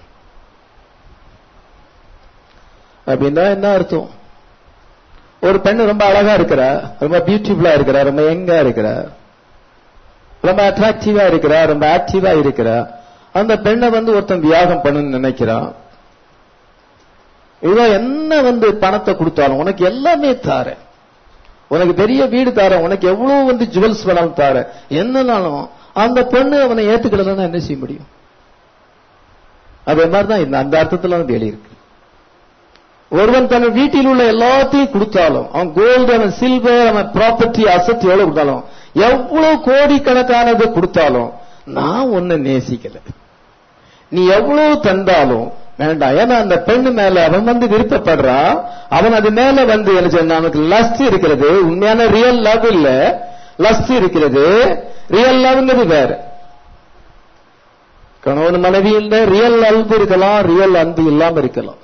அப்படின்னா என்ன அர்த்தம் ஒரு பெண்ணு ரொம்ப அழகா இருக்கிறா ரொம்ப பியூட்டிஃபுல்லா இருக்கிறா ரொம்ப யங்கா இருக்கிறா ரொம்ப அட்ராக்டிவா இருக்கிறா ரொம்ப ஆக்டிவா இருக்கிறா அந்த பெண்ணை வந்து ஒருத்தன் வியாகம் பண்ணணும்னு நினைக்கிறான் இவன் என்ன வந்து பணத்தை கொடுத்தாலும் உனக்கு எல்லாமே தாரேன் உனக்கு பெரிய வீடு தாரேன் உனக்கு எவ்வளவு வந்து ஜுவல்ஸ் வேணாலும் தாரேன் என்னனாலும் அந்த பெண்ணு அவனை ஏத்துக்கலன்னா என்ன செய்ய முடியும் அதே மாதிரிதான் இந்த அந்த அர்த்தத்துல வந்து எழுதியிருக்கு ஒருவன் தன் வீட்டில் உள்ள எல்லாத்தையும் கொடுத்தாலும் அவன் கோல்டு அவன் சில்வர் அவன் ப்ராப்பர்ட்டி அசட் எவ்வளவு கொடுத்தாலும் எவ்வளவு கோடிக்கணக்கானது கொடுத்தாலும் நான் உன்னை நேசிக்கல நீ எவ்வளவு தந்தாலும் வேண்டாம் ஏன்னா அந்த பெண்ணு மேல அவன் வந்து விருப்பப்படுறான் அவன் அது மேல வந்து என்ன சொன்ன அவனுக்கு லஸ்ட் இருக்கிறது உண்மையான ரியல் லவ் இல்ல லஸ்ட் இருக்கிறது ரியல் லவ்ங்கிறது வேற கணவன் மனைவியில் ரியல் அன்பு இருக்கலாம் ரியல் அன்பு இல்லாம இருக்கலாம்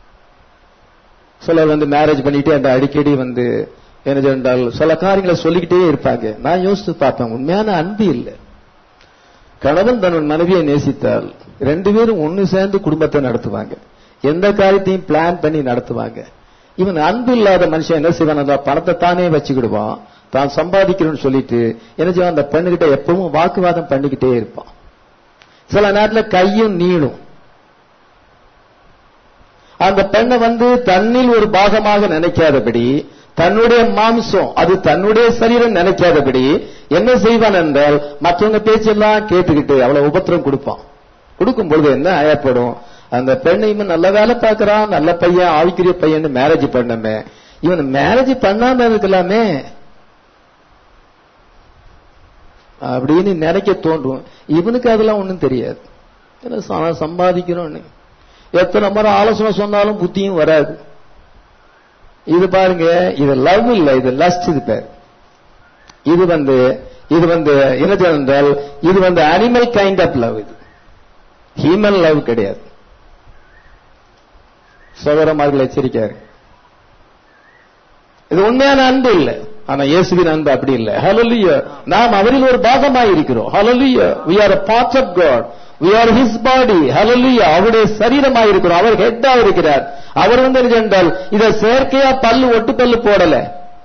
சிலர் வந்து மேரேஜ் பண்ணிட்டு அந்த அடிக்கடி வந்து என்ன சொன்னால் சில காரியங்களை சொல்லிக்கிட்டே இருப்பாங்க நான் யோசித்து பார்த்தேன் உண்மையான அன்பு இல்லை கணவன் தன் மனைவியை நேசித்தால் ரெண்டு பேரும் ஒன்னு சேர்ந்து குடும்பத்தை நடத்துவாங்க எந்த காரியத்தையும் பிளான் பண்ணி நடத்துவாங்க இவன் அன்பு இல்லாத மனுஷன் என்ன செய்வான் அந்த பணத்தை தானே வச்சுக்கிடுவான் தான் சம்பாதிக்கணும்னு சொல்லிட்டு என்ன செய்வான் அந்த பெண்ணுகிட்ட எப்பவும் வாக்குவாதம் பண்ணிக்கிட்டே இருப்பான் சில நேரத்தில் கையும் நீளும் அந்த பெண்ணை வந்து தன்னில் ஒரு பாகமாக நினைக்காதபடி தன்னுடைய மாம்சம் அது தன்னுடைய சரீரம் நினைக்காதபடி என்ன செய்வான் என்றால் மற்றவங்க பேச்செல்லாம் கேட்டுக்கிட்டு அவ்வளவு உபத்திரம் கொடுப்பான் கொடுக்கும் பொழுது என்ன ஆயப்படும் அந்த பெண்ணை இவன் நல்ல வேலை பார்க்கறான் நல்ல பையன் ஆவிக்குரிய பையன் மேரேஜ் பண்ணமே இவன் மேரேஜ் பண்ணாம இருக்கலாமே அப்படின்னு நினைக்க தோன்றும் இவனுக்கு அதெல்லாம் ஒண்ணும் தெரியாது ஏன்னா ச- சம்பாதிக்கணும்னு எத்தனை முறை ஆலோசனை சொன்னாலும் புத்தியும் வராது இது பாருங்க இது லவ் இல்ல இது லஸ்ட் இது பேர் இது வந்து இது வந்து என்ன என்றால் இது வந்து அனிமல் கைண்ட் ஆஃப் லவ் இது ஹியூமன் லவ் கிடையாது சகோதரமார்கள் எச்சரிக்காரு இது உண்மையான அன்பு இல்ல ஆனா இயேசுவின் அன்பு அப்படி இல்ல ஹalleluya நாம் அவரில் ஒரு பாகமாய் இருக்கிறோம் ஹalleluya we are a part of god we are his body hallelujah அவருடைய சரீரமாய் இருக்கிறோம் அவர் ஹெட்டா இருக்கிறார் அவர் வந்து என்ன என்றால் இத செயற்கையா பல்லு ஒட்டு பல்லு போடல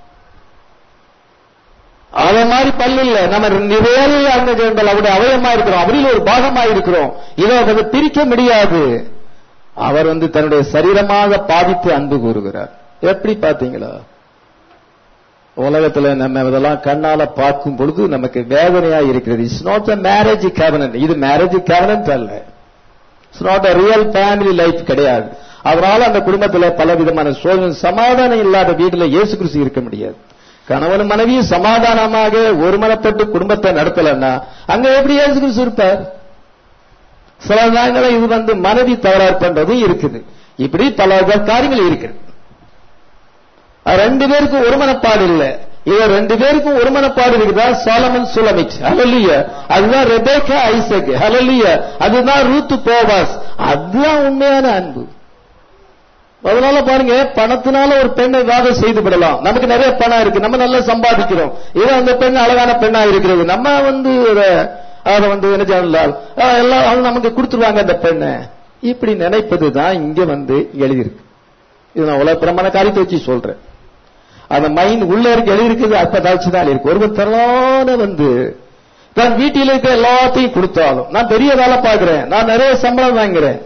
அத மாதிரி பல்லு இல்ல நம்ம நிறைய அங்க என்றால் அவருடைய அவயமா இருக்கிறோம் அவரில் ஒரு பாகமா இருக்கிறோம் இதை அதை பிரிக்க முடியாது அவர் வந்து தன்னுடைய சரீரமாக பாதித்து அன்பு கூறுகிறார் எப்படி பாத்தீங்களா உலகத்துல நம்ம இதெல்லாம் கண்ணால பார்க்கும் பொழுது நமக்கு வேதனையா இருக்கிறது it's not a marriage covenant இது மேரேஜ் கேவனன்ட் அல்ல it's not a real family life கிடையாது அதனால அந்த குடும்பத்துல பல விதமான சோதனை சமாதானம் இல்லாத வீட்டுல இயேசு கிறிஸ்து இருக்க முடியாது கணவன் மனைவியும் சமாதானமாக ஒருமனப்பட்டு குடும்பத்தை நடத்தலன்னா அங்க எப்படி இயேசு கிறிஸ்து இருப்பார் சில நேரங்களில் இது வந்து மனைவி தகராறு பண்றதும் இருக்குது இப்படி பல காரியங்கள் இருக்குது அது ரெண்டு பேருக்கும் ஒரு மனப்பாடு இல்ல இது ரெண்டு பேருக்கும் ஒரு மனப்பாடு இருக்குதா சாலமன் சுலமிட் ஹலலிய அதுதான் ரெபேக்கா ஐசக் ஹலலிய அதுதான் ரூத்து போவாஸ் அதுதான் உண்மையான அன்பு அதனால பாருங்க பணத்தினால ஒரு பெண்ணை விவாதம் செய்து விடலாம் நமக்கு நிறைய பணம் இருக்கு நம்ம நல்லா சம்பாதிக்கிறோம் இது அந்த பெண் அழகான பெண்ணா இருக்கிறது நம்ம வந்து அத- அதை வந்து என்ன செய்யலாம் அஹ் எல்லாம் அவங்க நமக்கு கொடுத்துருவாங்க அந்த பெண்ணை இப்படி நினைப்பது தான் இங்க வந்து எழுதியிருக்கு இது நான் உலகப்புறமான காரியத்தை வச்சு சொல்றேன் அந்த மைண்ட் உள்ள இருக்க எழுதியிருக்குது அப்ப தாழ்ச்சி தான் இருக்கு ஒருவன் திரளான வந்து தன் வீட்டில் இருக்க எல்லாத்தையும் கொடுத்தாலும் நான் பெரிய வேலை பார்க்கிறேன் நான் நிறைய சம்பளம் வாங்குறேன்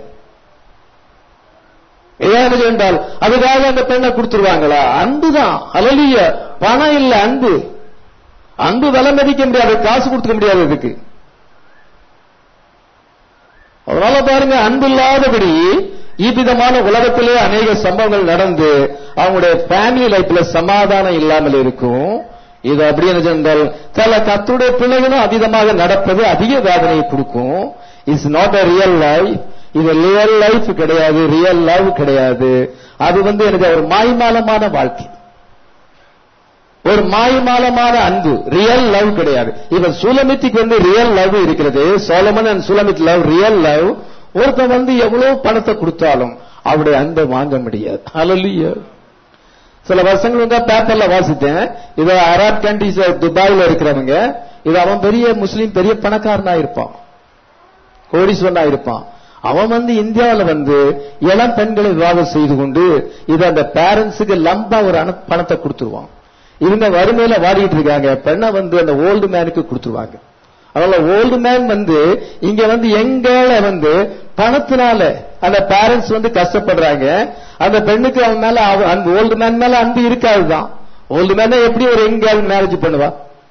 ஏன்னு என்றால் அதுக்காக அந்த பெண்ணை கொடுத்துருவாங்களா அன்புதான் அலலிய பணம் இல்ல அன்பு அன்பு விலை மதிக்க முடியாது காசு கொடுக்க முடியாது இதுக்கு அதனால பாருங்க அன்பு இல்லாதபடி இவ்விதமான உலகத்திலே அநேக சம்பவங்கள் நடந்து அவங்களுடைய ஃபேமிலி லைஃப்ல சமாதானம் இல்லாமல் இருக்கும் இது அப்படி என்ன என்றால் சில கத்துடைய பிள்ளைகளும் அவிதமாக நடப்பது அதிக வேதனையை கொடுக்கும் it's not a real life இது ரியல் லைஃப் கிடையாது ரியல் லவ் கிடையாது அது வந்து எனக்கு ஒரு மாய்மாலமான வாழ்க்கை ஒரு மாயமாலமான அன்பு ரியல் லவ் கிடையாது இவன் சுலமித்துக்கு வந்து ரியல் லவ் இருக்கிறது Solomon and Shulamith love real love ஒருத்தன் வந்து எவ்வளவு பணத்தை கொடுத்தாலும் அவருடைய அன்பை வாங்க முடியாது ஹalleluya சில வருஷங்கள் வந்து பேப்பர்ல வாசித்தேன் இது அரப் கண்ட்ரிஸ் துபாயில இருக்கிறவங்க இது அவன் பெரிய முஸ்லீம் பெரிய பணக்காரனா இருப்பான் கோடீஸ்வரனா இருப்பான் அவன் வந்து இந்தியாவில் வந்து இளம் பெண்களை விவாதம் செய்து கொண்டு இது அந்த பேரண்ட்ஸுக்கு லம்பா ஒரு அண- பணத்தை கொடுத்துருவான் இவங்க வறுமையில வாடிட்டு இருக்காங்க பெண்ணை வந்து அந்த ஓல்டு மேனுக்கு கொடுத்துருவாங்க அதனால ஓல்டு மேன் வந்து இங்க வந்து எங்கள வந்து பணத்தினால அந்த பேரண்ட்ஸ் வந்து கஷ்டப்படுறாங்க அந்த பெண்ணுக்கு அவன் மேல அவ- அந்த ஓல்டு மேன் மேல அன்பு இருக்காதுதான் ஓல்டு மேன எப்படி ஒரு எங்க மேரேஜ் பண்ணுவா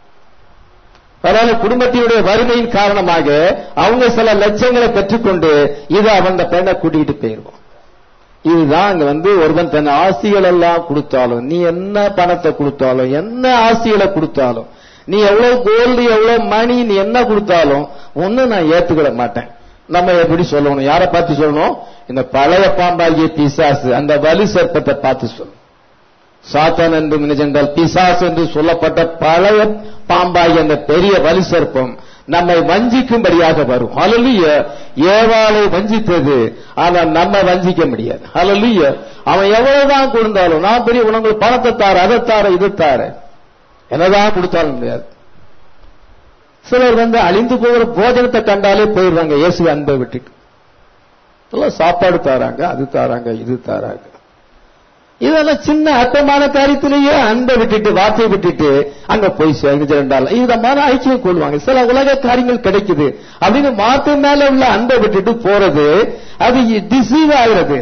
அதனால குடும்பத்தினுடைய வறுமையின் காரணமாக அவங்க சில லட்சங்களை பெற்றுக்கொண்டு இதை அவன் அந்த பெண்ணை கூட்டிகிட்டு போயிருவான் இதுதான் அங்க வந்து ஒருவன் தன் ஆசிகள் எல்லாம் கொடுத்தாலும் நீ என்ன பணத்தை கொடுத்தாலும் என்ன ஆசிகளை கொடுத்தாலும் நீ எவ்வளவு கோல்டு எவ்வளவு மணி நீ என்ன கொடுத்தாலும் ஒண்ணு நான் ஏத்துக்கிட மாட்டேன் நம்ம எப்படி சொல்லணும் யாரை பார்த்து சொல்லணும் இந்த பழைய பாம்பாகிய பிசாசு அந்த வலி சர்ப்பத்தை பார்த்து சொல்லணும் சாத்தான் என்று நினைச்சென்றால் பிசாஸ் என்று சொல்லப்பட்ட பழைய பாம்பாகிய அந்த பெரிய வலி சர்ப்பம் நம்மை வஞ்சிக்கும்படியாக வரும் ஹalleluya ஏவாளை வஞ்சித்தது ஆனா நம்ம வஞ்சிக்க முடியாது ஹalleluya அவன் எவ்வளவுதான் கொடுத்தாலும் நான் பெரிய உனக்கு பணத்தை தார அதை தார இதை தார என்னதான் கொடுத்தாலும் முடியாது சிலர் வந்து அழிந்து போகிற போஜனத்தை கண்டாலே போயிடுறாங்க இயேசு அன்பை விட்டுட்டு எல்லாம் சாப்பாடு தாராங்க அது தாராங்க இது தாராங்க இதெல்லாம் சின்ன அற்பமான காரியத்திலேயே அன்பை விட்டுட்டு வார்த்தையை விட்டுட்டு அங்க போய் சேர்ந்துட்டால் இதமான ஐக்கியம் கொள்வாங்க சில உலக காரியங்கள் கிடைக்குது அப்படின்னு வார்த்தை மேல உள்ள அன்பை விட்டுட்டு போறது அது டிசீவ் ஆகிறது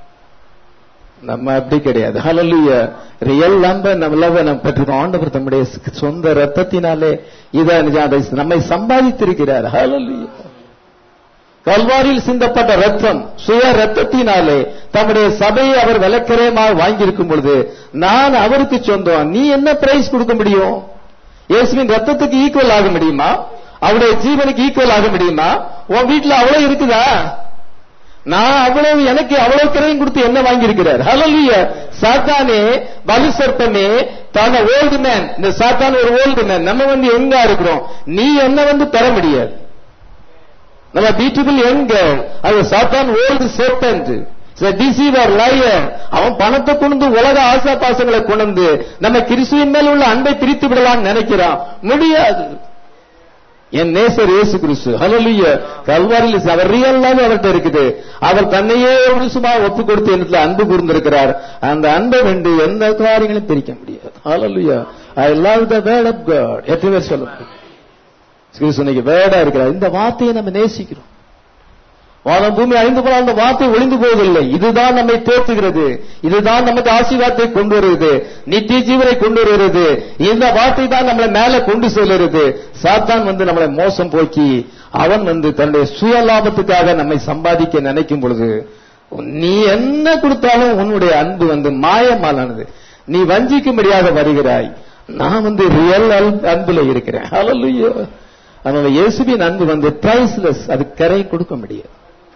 நம்ம அப்படி கிடையாது ஹalleluya ரியல் அன்பை நம்ம லவ் நம்ம பெற்றிருக்கோம் ஆண்டவர் தம்முடைய சொந்த ரத்தத்தினாலே இதை அதை நம்மை சம்பாதித்திருக்கிறார் ஹalleluya கல்வாரியில் சிந்தப்பட்ட ரத்தம் சுய ரத்தத்தினாலே தம்முடைய சபையை அவர் விளக்கரேமாக வாங்கியிருக்கும் பொழுது நான் அவருக்கு சொந்தம் நீ என்ன பிரைஸ் கொடுக்க முடியும் இயேசுவின் ரத்தத்துக்கு ஈக்குவல் ஆக முடியுமா அவருடைய ஜீவனுக்கு ஈக்குவல் ஆக முடியுமா உன் வீட்டுல அவ்வளவு இருக்குதா நான் அவ்வளவு எனக்கு அவ்வளவு கிரையும் கொடுத்து என்ன வாங்கியிருக்கிறார் ஹalleluya சாத்தானே வலு சர்ப்பமே தான ஓல்டு மேன் இந்த சாத்தான் ஒரு ஓல்டு மேன் நம்ம வந்து எங்க இருக்கிறோம் நீ என்ன வந்து தர முடியாது நம்ம பியூட்டிஃபுல் யங் கேர்ள் அது சாத்தான் ஓல்டு சேப்பன்ட் டிசீவர் லயர் அவன் பணத்தை கொண்டு உலக ஆசா பாசங்களை கொண்டு நம்ம கிறிஸ்துவின் மேல் உள்ள அன்பை பிரித்து விடலாம்னு நினைக்கிறான் முடியாது என் நேசர் இயேசு கிறிஸ்து ஹalleluya கல்வாரியில் அவர் ரியல் லவ் அவர்கிட்ட இருக்குது அவர் தன்னையே முழுசுமா ஒப்பு கொடுத்து என்னத்துல அன்பு கூர்ந்திருக்கிறார் அந்த அன்பை வென்று எந்த காரியங்களும் பிரிக்க முடியாது hallelujah I love the word of God எத்தனை பேர் சொல்லுங்க கிறிஸ்துவனுக்கு வேடா இருக்கிறார் இந்த வார்த்தையை நம்ம நேசிக்கிறோம் வானம் பூமி அழிந்து போனால் அந்த வார்த்தை ஒளிந்து போவதில்லை இதுதான் நம்மை தேர்த்துகிறது இதுதான் நமக்கு ஆசீர்வாதத்தை கொண்டு வருகிறது நித்திய ஜீவனை கொண்டு வருகிறது இந்த வார்த்தை தான் நம்மளை மேல கொண்டு செல்கிறது சாத்தான் வந்து நம்மளை மோசம் போக்கி அவன் வந்து தன்னுடைய சுயலாபத்துக்காக நம்மை சம்பாதிக்க நினைக்கும் பொழுது நீ என்ன கொடுத்தாலும் உன்னுடைய அன்பு வந்து மாயமாலானது நீ வஞ்சிக்கும்படியாக வருகிறாய் நான் வந்து ரியல் அன்புல இருக்கிறேன் ஹalleluya அதனால இயேசுவின் அன்பு வந்து பிரைஸ்லெஸ் அது கரை கொடுக்க முடியாது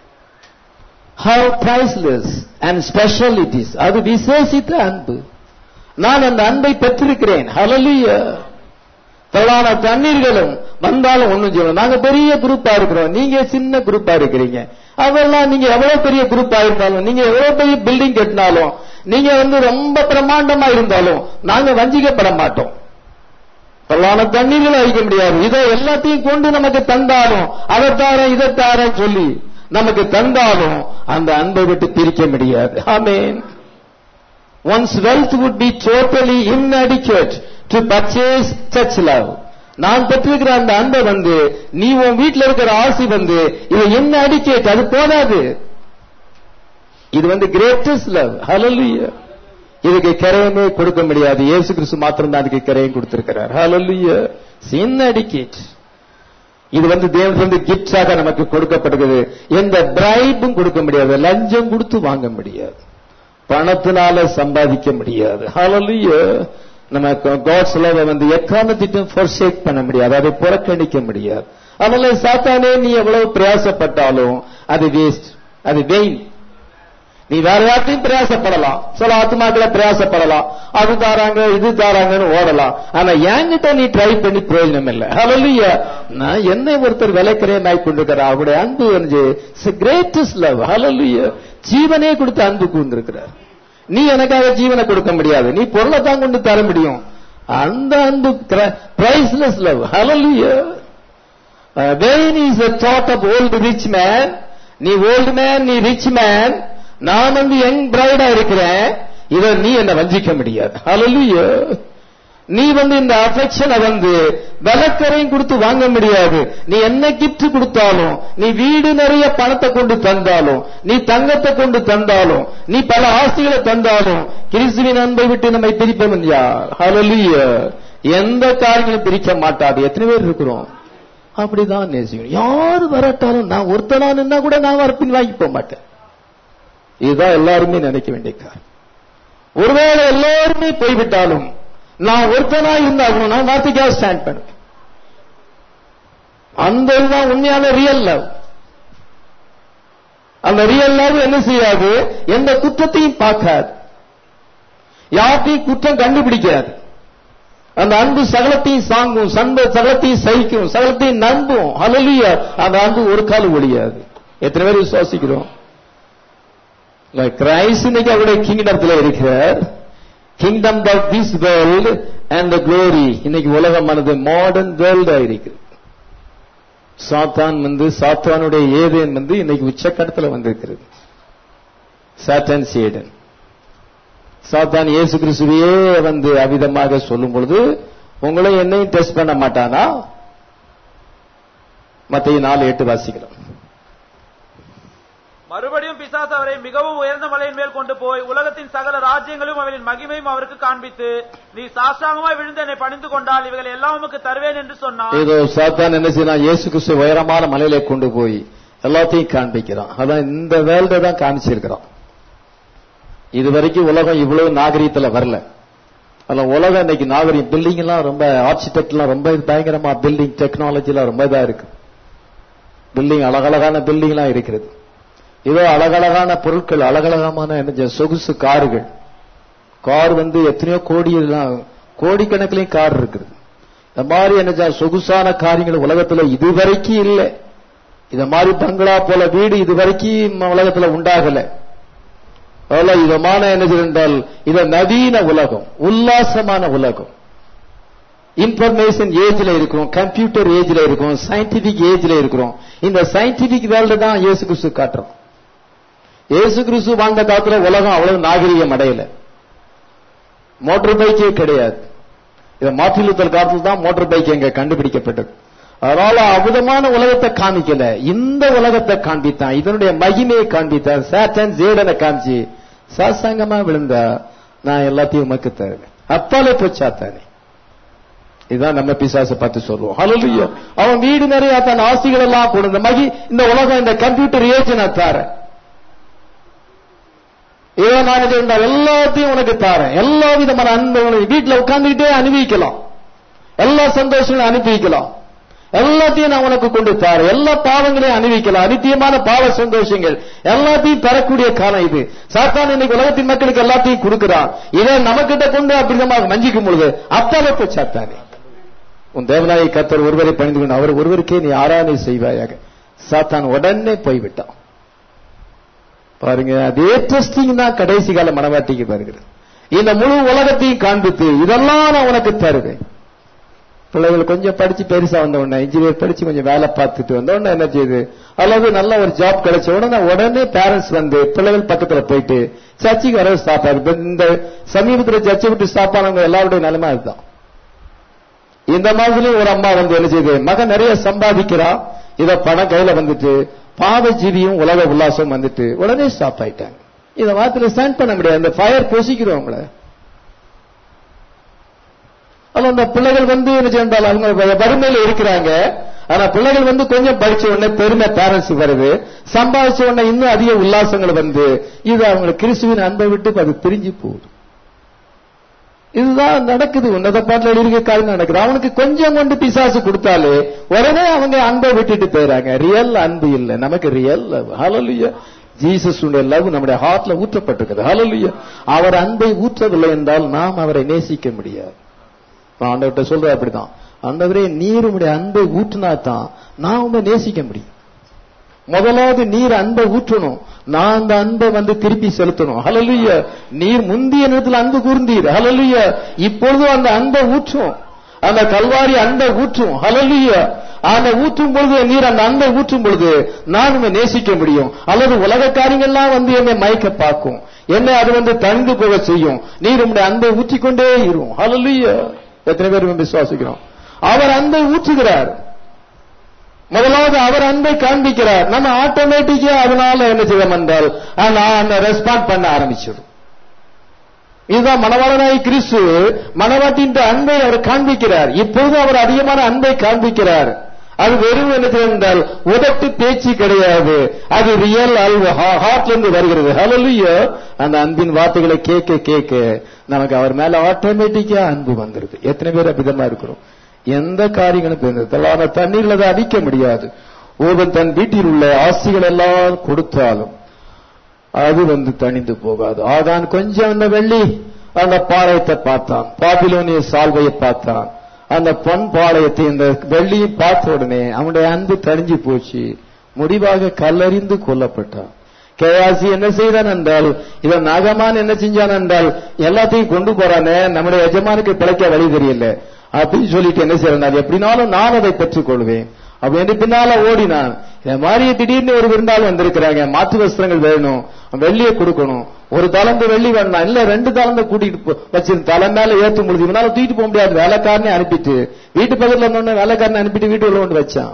how priceless and special it is அது விசேஷித்த அன்பு நான் அந்த அன்பை பெற்றிருக்கிறேன் ஹalleluya தலான தண்ணீர்களும் வந்தாலும் ஒண்ணும் செய்யணும் நாங்க பெரிய குரூப்பா இருக்கிறோம் நீங்க சின்ன குரூப்பா இருக்கிறீங்க அதெல்லாம் நீங்க எவ்வளவு பெரிய குரூப்பா இருந்தாலும் நீங்க எவ்வளவு பெரிய பில்டிங் கட்டினாலும் நீங்க வந்து ரொம்ப பிரமாண்டமா இருந்தாலும் நாங்க வஞ்சிக்கப்பட மாட்டோம் பல்லான தண்ணீர்கள் அழிக்க முடியாது இதை எல்லாத்தையும் கொண்டு நமக்கு தந்தாலும் அதை தாரேன் இதை தாரேன் சொல்லி நமக்கு தந்தாலும் அந்த அன்பை விட்டு பிரிக்க முடியாது amen one's wealth would be totally inadequate to purchase such love நான் பெற்றிருக்கிற அந்த அன்பை வந்து நீ உன் வீட்டில் இருக்கிற ஆசி வந்து இது என்ன அடிக்கேட் அது போதாது இது வந்து கிரேட்டஸ்ட் லவ் ஹalleluya இதுக்கு கரையமே கொடுக்க முடியாது இயேசு கிறிஸ்து மாத்திரம் தான் அதுக்கு கரையும் கொடுத்திருக்கிறார் ஹalleluya சின்ன அடிக்கேட் இது வந்து தேவன் கிஃப்ட்ஸாக நமக்கு கொடுக்கப்படுகிறது எந்த பிரைபும் கொடுக்க முடியாது லஞ்சம் கொடுத்து வாங்க முடியாது பணத்தினால சம்பாதிக்க முடியாது ஹalleluya நம்ம காட்ஸ் லவ் வந்து எக்காரணத்திட்டும் forsake பண்ண முடியாது அதை புறக்கணிக்க முடியாது அதனால சாத்தானே நீ எவ்வளவு பிரயாசப்பட்டாலும் அது வேஸ்ட் அது வெயின் நீ வேற யார்ட்டையும் பிரயாசப்படலாம் சில ஆத்மாக்களை பிரயாசப்படலாம் அது தாராங்க இது தாராங்கன்னு ஓடலாம் ஆனா என்கிட்ட நீ ட்ரை பண்ணி பிரயோஜனம் இல்லை ஹalleluya நான் என்னை ஒருத்தர் விலைக்கிறையனாய் கொண்டிருக்கிறார் அவருடைய அன்பு வந்து கிரேட்டஸ்ட் லவ் ஹalleluya ஜீவனே கொடுத்து அன்பு கூர்ந்திருக்கிறார் நீ எனக்காக ஜீவனை கொடுக்க முடியாது நீ பொருளை தான் கொண்டு தர முடியும் அந்த அன்பு priceless love hallelujah when is a thought of old rich man நீ ஓல்டு மேன் நீ ரிச் மேன் நான் வந்து யங் பிரைடா இருக்கிறேன் இத நீ என்ன வஞ்சிக்க முடியாது ஹalleluya நீ வந்து இந்த அஃபெக்ஷனை வந்து விலக்கரையும் கொடுத்து வாங்க முடியாது நீ என்ன கிஃப்ட் கொடுத்தாலும் நீ வீடு நிறைய பணத்தை கொண்டு தந்தாலும் நீ தங்கத்தை கொண்டு தந்தாலும் நீ பல ஆஸ்திகளை தந்தாலும் கிறிஸ்துவின் அன்பை விட்டு நம்மை பிரிப்பவன் யார் ஹalleluya எந்த காரியங்களும் பிரிக்க மாட்டாது எத்தனை பேர் இருக்கிறோம் அப்படிதான் நேசிக்கணும் யாரு வரட்டாலும் நான் ஒருத்தனா நின்னா கூட நான் வரப்பின் வாங்கி போக மாட்டேன் இதுதான் எல்லாருமே நினைக்க வேண்டிய காரணம் ஒருவேளை எல்லாருமே போய்விட்டாலும் நான் ஒருத்தனா இருந்தாலும் நான் வார்த்தைக்காக ஸ்டாண்ட் பண்ணுவேன் அந்த இதுதான் உண்மையான ரியல் லவ் அந்த ரியல் லவ் என்ன செய்யாது எந்த குற்றத்தையும் பார்க்காது யார்ட்டையும் குற்றம் கண்டுபிடிக்காது அந்த அன்பு சகலத்தையும் சாங்கும் சந்த சகலத்தையும் சகிக்கும் சகலத்தையும் நம்பும் ஹalleluya அந்த அன்பு ஒரு காலம் ஒழியாது எத்தனை பேர் விசுவாசிக்கிறோம் கிரைஸ்ட் இன்னைக்கு அவருடைய கிங்டம்ல இருக்கிறார் kingdom of this world and the glory இன்னைக்கு உலகமானது மாடர்ன் வேர்ல்டா இருக்கு சாத்தான் வந்து சாத்தானுடைய ஏதேன் வந்து இன்னைக்கு உச்சக்கட்டத்துல வந்திருக்கிறது சாத்தான் சேடன் சாத்தான் இயேசு கிறிஸ்துவையே வந்து அவிதமாக சொல்லும் பொழுது உங்களை என்னையும் டெஸ்ட் பண்ண மாட்டானா மத்திய நாலு எட்டு வாசிக்கிறோம் மறுபடியும் பிசாசு அவரை மிகவும் உயர்ந்த மலையின் மேல் கொண்டு போய் உலகத்தின் சகல ராஜ்யங்களும் அவரின் மகிமையும் அவருக்கு காண்பித்து நீ சாஷ்டாங்கமாய் விழுந்து என்னை பணிந்து கொண்டால் இவைகள் எல்லாம் உமக்கு தருவேன் என்று சொன்னான் ஏதோ சாத்தான் என்ன செய்யறான் இயேசு கிறிஸ்து உயரமான மலையில கொண்டு போய் எல்லாத்தையும் காண்பிக்கிறான் அதான் இந்த வேர்ல்ட தான் காமிச்சிருக்கிறான் இது வரைக்கும் உலகம் இவ்வளவு நாகரீகத்துல வரல அதுல உலகம் இன்னைக்கு நாகரிகம் பில்டிங் எல்லாம் ரொம்ப ஆர்கிடெக்ட் எல்லாம் ரொம்ப பயங்கரமா பில்டிங் டெக்னாலஜி எல்லாம் ரொம்ப இதா இருக்கு பில்டிங் அழகழகான பில்டிங் எல்லாம் இருக்கிறது இதோ அழகழகான பொருட்கள் அழகழகமான என்ன சொகுசு கார்கள் கார் வந்து எத்தனையோ கோடி எல்லாம் கோடிக்கணக்கிலையும் கார் இருக்குது இந்த மாதிரி என்ன சொகுசான காரியங்கள் உலகத்துல இதுவரைக்கும் இல்லை இந்த மாதிரி பங்களா போல வீடு இதுவரைக்கும் உலகத்துல உண்டாகல அதனால இதமான என்ன என்றால் இது நவீன உலகம் உல்லாசமான உலகம் இன்ஃபர்மேஷன் ஏஜ்ல இருக்கிறோம் கம்ப்யூட்டர் ஏஜ்ல இருக்கிறோம் சயின்டிபிக் ஏஜ்ல இருக்கிறோம் இந்த சயின்டிபிக் வேர்ல்டு தான் இயேசு கிறிஸ்து காட்டுறோம் இயேசு கிறிஸ்து வாழ்ந்த காலத்துல உலகம் அவ்வளவு நாகரிகம் அடையல மோட்டார் பைக்கே கிடையாது இதை மார்ட்டின் லூத்தர் காலத்துல தான் மோட்டார் பைக் எங்க கண்டுபிடிக்கப்பட்டது அதனால அபுதமான உலகத்தை காமிக்கல இந்த உலகத்தை காண்பித்தான் இதனுடைய மகிமையை காண்பித்தான் சேட்டன் ஜேடனை காமிச்சு சாசங்கமா விழுந்தா நான் எல்லாத்தையும் உமக்கு தருவேன் அப்பாலே போச்சாத்தானே இதுதான் நம்ம பிசாசை பார்த்து சொல்லுவோம் ஹalleluya அவன் வீடு நிறைய தன் ஆஸ்திகள் எல்லாம் கொண்டு இந்த மகி இந்த உலகம் இந்த கம்ப்யூட்டர் ஏஜ் நான் தாரேன் ஏதோ நான் இது இருந்தால் எல்லாத்தையும் உனக்கு தாரேன் எல்லா விதமான அன்பு உனக்கு வீட்டுல உட்கார்ந்துகிட்டே அனுபவிக்கலாம் எல்லா சந்தோஷங்களும் அனுபவிக்கலாம் எல்லாத்தையும் நான் உனக்கு கொண்டு தாரேன் எல்லா பாவங்களையும் அனுபவிக்கலாம் அனித்தியமான பாவ சந்தோஷங்கள் எல்லாத்தையும் தரக்கூடிய காலம் இது சாத்தான் இன்னைக்கு உலகத்தின் மக்களுக்கு எல்லாத்தையும் கொடுக்கிறான் இதை நமக்கிட்ட கொண்டு அப்படிதமாக மஞ்சிக்கும் பொழுது அப்பாவே போய் சாத்தானே உன் தேவநாயகி கத்தர் ஒருவரை பணிந்து கொண்டு அவர் ஒருவருக்கே நீ ஆராதனை செய்வாயாக சாத்தான் உடனே போய்விட்டான் பாருங்க அதே டெஸ்டிங் தான் கடைசி கால மனவாட்டிக்கு வருகிறது இந்த முழு உலகத்தையும் காண்பித்து இதெல்லாம் நான் உனக்கு தருவேன் பிள்ளைகள் கொஞ்சம் படிச்சு பெருசா வந்த உடனே இன்ஜினியர் படிச்சு கொஞ்சம் வேலை பார்த்துட்டு வந்த உடனே என்ன செய்யுது அல்லது நல்ல ஒரு ஜாப் கிடைச்ச உடனே உடனே பேரண்ட்ஸ் வந்து பிள்ளைகள் பக்கத்துல போயிட்டு சர்ச்சுக்கு வர ஸ்டாப் ஆகுது இந்த சமீபத்தில் சர்ச்சை விட்டு ஸ்டாப் ஆனவங்க எல்லாருடைய நிலைமை அதுதான் இந்த மாதிரியும் ஒரு அம்மா வந்து என்ன செய்யுது மகன் நிறைய சம்பாதிக்கிறா இத பணம் கையில வந்துட்டு பாவ ஜீவியும் உலக உல்லாசம் வந்துட்டு உடனே ஸ்டாப் ஆயிட்டாங்க இத வார்த்தையில ஸ்டாண்ட் பண்ண முடியாது இந்த ஃபயர் பொசிக்கிறோம் அவங்கள அது அந்த பிள்ளைகள் வந்து என்ன சென்றால் அவங்க வறுமையில இருக்கிறாங்க ஆனா பிள்ளைகள் வந்து கொஞ்சம் படிச்ச உடனே பெருமை பேரண்ட்ஸ் வருது சம்பாதிச்ச உடனே இன்னும் அதிக உல்லாசங்கள் வந்து இது அவங்களுக்கு கிறிஸ்துவின் அன்பை விட்டு அது பிரிஞ்சு போகுது இதுதான் நடக்குது உன்னத பாட்டில் எழுதிய காரியம் நடக்குது அவனுக்கு கொஞ்சம் கொண்டு பிசாசு கொடுத்தாலே உடனே அவங்க அன்பை விட்டுட்டு போயிறாங்க ரியல் அன்பு இல்ல நமக்கு ரியல் ஹalleluya ஜீசஸுடைய லவ் நம்முடைய ஹார்ட்ல ஊற்றப்பட்டிருக்கிறது ஹalleluya அவர் அன்பை ஊற்றவில்லை என்றால் நாம் அவரை நேசிக்க முடியாது ஆண்டவர்கிட்ட சொல்ற அப்படிதான் ஆண்டவரே நீர் உம்முடைய அன்பை ஊற்றினா தான் நான் உண்மை நேசிக்க முடியும் முதலாவது நீர் அன்பை ஊற்றணும் நான் அந்த அன்பை வந்து திருப்பி செலுத்தணும் ஹalleluya நீர் முந்திய நேரத்தில் அன்பு கூர்ந்தீர் ஹalleluya இப்பொழுதும் அந்த அன்பை ஊற்றும் அந்த கல்வாரி அன்பை ஊற்றும் ஹalleluya அந்த ஊற்றும் பொழுது நீர் அந்த அன்பை ஊற்றும் பொழுது நான் உண்மை நேசிக்க முடியும் அல்லது உலக காரியங்கள்லாம் வந்து என்னை மயக்க பார்க்கும் என்னை அது வந்து தணிந்து போக செய்யும் நீர் உம்முடைய அன்பை ஊற்றிக்கொண்டே இருக்கும் ஹalleluya எத்தனை பேர் விசுவாசிக்கிறோம் அவர் அன்பை ஊற்றுகிறார் முதலாவது அவர் அன்பை காண்பிக்கிறார் நம்ம ஆட்டோமேட்டிக்கா அதனால என்ன செய்வோம் என்றால் அந்த ரெஸ்பாண்ட் பண்ண ஆரம்பிச்சிடும் இதுதான் மணவாளனாய் கிறிஸ்து மணவாட்டின் அன்பை அவர் காண்பிக்கிறார் இப்போது அவர் அதிகமான அன்பை காண்பிக்கிறார் அது வெறும் என்ன செய்யும் என்றால் உதட்டு பேச்சு கிடையாது அது ரியல் அல்வ ஹார்ட்ல இருந்து வருகிறது ஹalleluya அந்த அன்பின் வார்த்தைகளை கேட்க கேட்க நமக்கு அவர் மேல ஆட்டோமேட்டிக்கா அன்பு வந்துருது எத்தனை பேர் அப்படிதான் இருக்கிறோம் எந்த காரியங்களும் பெருந்தது தண்ணீர்ல அதை அடிக்க முடியாது ஒருவன் தன் வீட்டில் உள்ள ஆசிகள் எல்லாம் கொடுத்தாலும் அது வந்து தணிந்து போகாது ஆதான் கொஞ்சம் அந்த வெள்ளி அந்த பாளையத்தை பார்த்தான் பாபிலோனிய சால்வையை பார்த்தான் அந்த பொன் பாளையத்தை இந்த வெள்ளியை பார்த்த உடனே அவனுடைய அன்பு தணிஞ்சு போச்சு முடிவாக கல்லறிந்து கொல்லப்பட்டான் கேயாசி என்ன செய்தான் என்றால் இவன் நாகமான் என்ன செஞ்சான் என்றால் எல்லாத்தையும் கொண்டு போறானே நம்முடைய எஜமானுக்கு பிழைக்க வழி தெரியல அப்படின்னு சொல்லிட்டு என்ன செய்யறான் எப்படினாலும் நான் அதை பெற்றுக் கொள்வேன் அப்படின்னு பின்னால ஓடினான் இந்த மாதிரி திடீர்னு ஒரு விருந்தாள் வந்திருக்கிறாங்க மாற்று வஸ்திரங்கள் வேணும் வெள்ளியை கொடுக்கணும் ஒரு தளம்பு வெள்ளி வேணும் இல்ல ரெண்டு தளம்பு கூட்டிட்டு வச்சிருந்து தலை மேல ஏத்தும் பொழுது இவனால தூக்கிட்டு போக முடியாது வேலைக்காரனே அனுப்பிட்டு வீட்டு பக்கத்துல இருந்தோடனே வேலைக்காரனை அனுப்பிட்டு வீட்டுக்குள்ள கொண்டு வச்சான்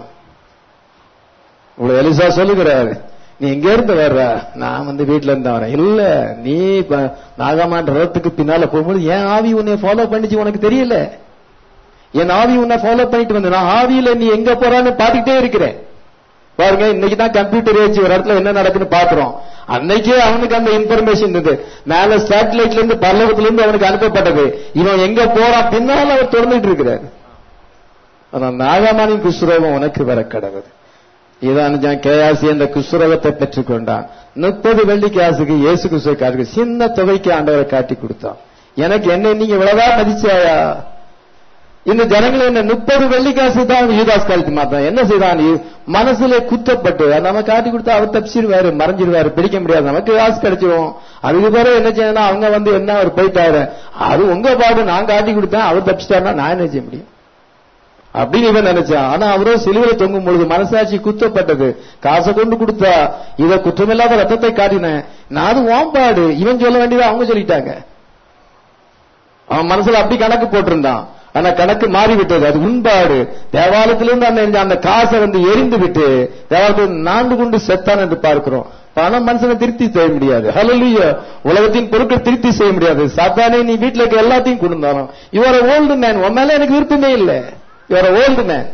இவ்வளவு எலிசா சொல்லுகிறாரு நீ எங்க இருந்து வர்ற நான் வந்து வீட்டுல இருந்து வரேன் இல்ல நீ நாகமான் ரதத்துக்கு பின்னால போகும்போது என் ஆவி உன்னை ஃபாலோ பண்ணிச்சு உனக்கு தெரியல என் ஆவி உன்னை ஃபாலோ பண்ணிட்டு வந்து நான் ஆவியில நீ எங்க போறான்னு பாத்துக்கிட்டே இருக்கிறேன் பாருங்க இன்னைக்கு தான் கம்ப்யூட்டர் ஏச்சு ஒரு இடத்துல என்ன நடக்குன்னு பாக்குறோம் அன்னைக்கே அவனுக்கு அந்த இன்ஃபர்மேஷன் இருந்தது மேல சேட்டலைட்ல இருந்து பல்லவத்துல இருந்து அவனுக்கு அனுப்பப்பட்டது இவன் எங்க போறான் பின்னால அவர் தொடர்ந்துட்டு இருக்கிறார் ஆனா நாகமானின் குசுரோகம் உனக்கு வர கடவுது இதான் கேயாசி அந்த குசுரோகத்தை பெற்றுக்கொண்டான் முப்பது வெள்ளி காசுக்கு இயேசு குசுவை காட்டு சின்ன தொகைக்கு ஆண்டவரை காட்டி கொடுத்தான் எனக்கு என்ன நீங்க இவ்வளவுதான் மதிச்சாயா இந்த ஜனங்கள் என்ன முப்பது வெள்ளிக்காசு தான் யூதாஸ் கழுத்து மாத்தான் என்ன செய்தான் மனசுல குத்தப்பட்டு நம்ம காட்டி கொடுத்தா அவர் தப்பிச்சிருவாரு மறைஞ்சிருவாரு பிடிக்க முடியாது நமக்கு காசு கிடைச்சிரும் அதுக்கு பிறகு என்ன செய்யணும் அவங்க வந்து என்ன அவர் போயிட்டாரு அது உங்க பாடு நான் காட்டி கொடுத்தேன் அவர் தப்பிச்சிட்டாருன்னா நான் என்ன செய்ய முடியும் அப்படின்னு இவன் நினைச்சான் ஆனா அவரோ சிலுவையில் தொங்கும் பொழுது மனசாட்சி குத்தப்பட்டது காசை கொண்டு கொடுத்தா இத குற்றமில்லாத ரத்தத்தை காட்டினேன் நான் அது ஓம்பாடு இவன் சொல்ல வேண்டியதை அவங்க சொல்லிட்டாங்க அவன் மனசுல அப்படி கணக்கு போட்டிருந்தான் ஆனா கணக்கு மாறிவிட்டது அது உண்பாடு தேவாலயத்திலிருந்து அந்த அந்த காசை வந்து எரிந்து விட்டு தேவாலயத்தில் நான்கு கொண்டு செத்தான் என்று பார்க்கிறோம் பணம் மனுஷனை திருப்தி செய்ய முடியாது ஹலலுய உலகத்தின் பொருட்கள் திருப்தி செய்ய முடியாது சாத்தானே நீ வீட்டுல இருக்க எல்லாத்தையும் கொடுந்தாலும் இவர ஓல்டு மேன் உன் மேல எனக்கு விருப்பமே இல்லை இவர ஓல்டு மேன்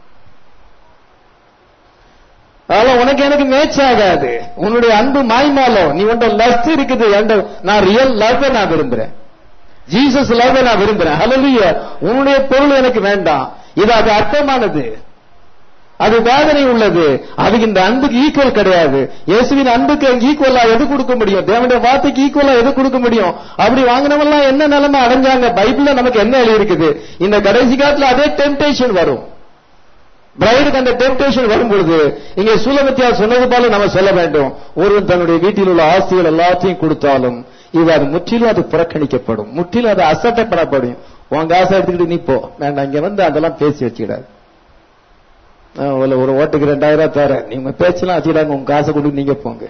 அதனால உனக்கு எனக்கு மேட்ச் ஆகாது உன்னுடைய அன்பு மாய்மாலம் நீ உன்ட லஸ்ட் இருக்குது நான் ரியல் லவ் நான் விரும்புறேன் ஜீசஸ் லவ் நான் விரும்புறேன் ஹலலுய உன்னுடைய பொருள் எனக்கு வேண்டாம் இது அது அர்த்தமானது அது வேதனை உள்ளது அது இந்த அன்புக்கு ஈக்குவல் கிடையாது இயேசுவின் அன்புக்கு ஈக்குவலா எது கொடுக்க முடியும் தேவனுடைய வார்த்தைக்கு ஈக்குவலா எது கொடுக்க முடியும் அப்படி வாங்கினவெல்லாம் என்ன நிலைமை அடைஞ்சாங்க பைபிள்ல நமக்கு என்ன எழுதி இருக்குது இந்த கடைசி காலத்துல அதே டெம்டேஷன் வரும் பிரைடுக்கு அந்த டெம்டேஷன் வரும்பொழுது இங்கே சூலமத்தியா சொன்னது போல நம்ம சொல்ல வேண்டும் ஒருவன் தன்னுடைய வீட்டில் உள்ள ஆஸ்திகள் எல்லாத்தையும் கொடுத்தாலும் இது அது முற்றிலும் அது புறக்கணிக்கப்படும் முற்றிலும் அது அசட்டப்படப்படும் உன் காசை எடுத்துக்கிட்டு நீ போ வேண்டாம் இங்க வந்து அதெல்லாம் பேசி வச்சுக்கிடாது ஒரு ஓட்டுக்கு ரெண்டாயிரம் ரூபாய் தரேன் நீங்க பேச்செல்லாம் வச்சுக்கிடாங்க உங்க காசை கொண்டு நீங்க போங்க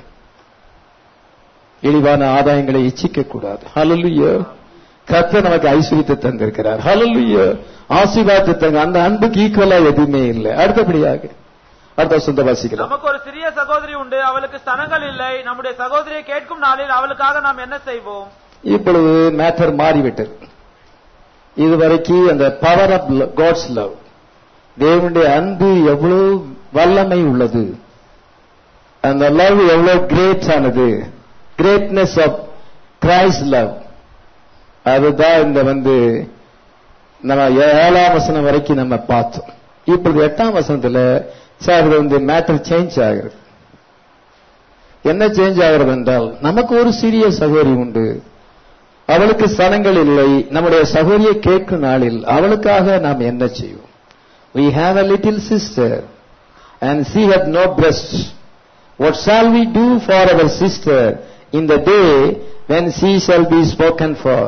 இழிவான ஆதாயங்களை இச்சிக்க கூடாது ஹலலுயோ கத்த நமக்கு ஐஸ்வரியத்தை தந்திருக்கிறார் ஹலலுயோ ஆசீர்வாதத்தை தங்க அந்த அன்புக்கு ஈக்குவலா எதுவுமே இல்லை அடுத்தபடியாக அடுத்த சொந்த வாசிக்கலாம் நமக்கு ஒரு சிறிய சகோதரி உண்டு அவளுக்கு ஸ்தனங்கள் இல்லை நம்முடைய சகோதரியை கேட்கும் நாளில் அவளுக்காக நாம் என்ன செய்வோம் இப்பொழுது மேட்டர் மாறிவிட்டது இதுவரைக்கும் அந்த பவர் ஆஃப் காட்ஸ் லவ் தேவனுடைய அன்பு எவ்வளவு வல்லமை உள்ளது அந்த லவ் எவ்வளவு கிரேட் ஆனது கிரேட்னஸ் ஆஃப் கிரைஸ்ட் லவ் அதுதான் இந்த வந்து நம்ம ஏழாம் வசனம் வரைக்கும் நம்ம பார்த்தோம் இப்பொழுது எட்டாம் வசனத்துல சார் இது வந்து மேட்டர் சேஞ்ச் ஆகுது என்ன சேஞ்ச் ஆகிறது என்றால் நமக்கு ஒரு சிறிய சகோதரி உண்டு அவளுக்கு சனங்கள் இல்லை நம்முடைய சகோதரியை கேட்கும் நாளில் அவளுக்காக நாம் என்ன செய்வோம் we have a little sister and she had no breast what shall we do for our sister in the day when she shall be spoken for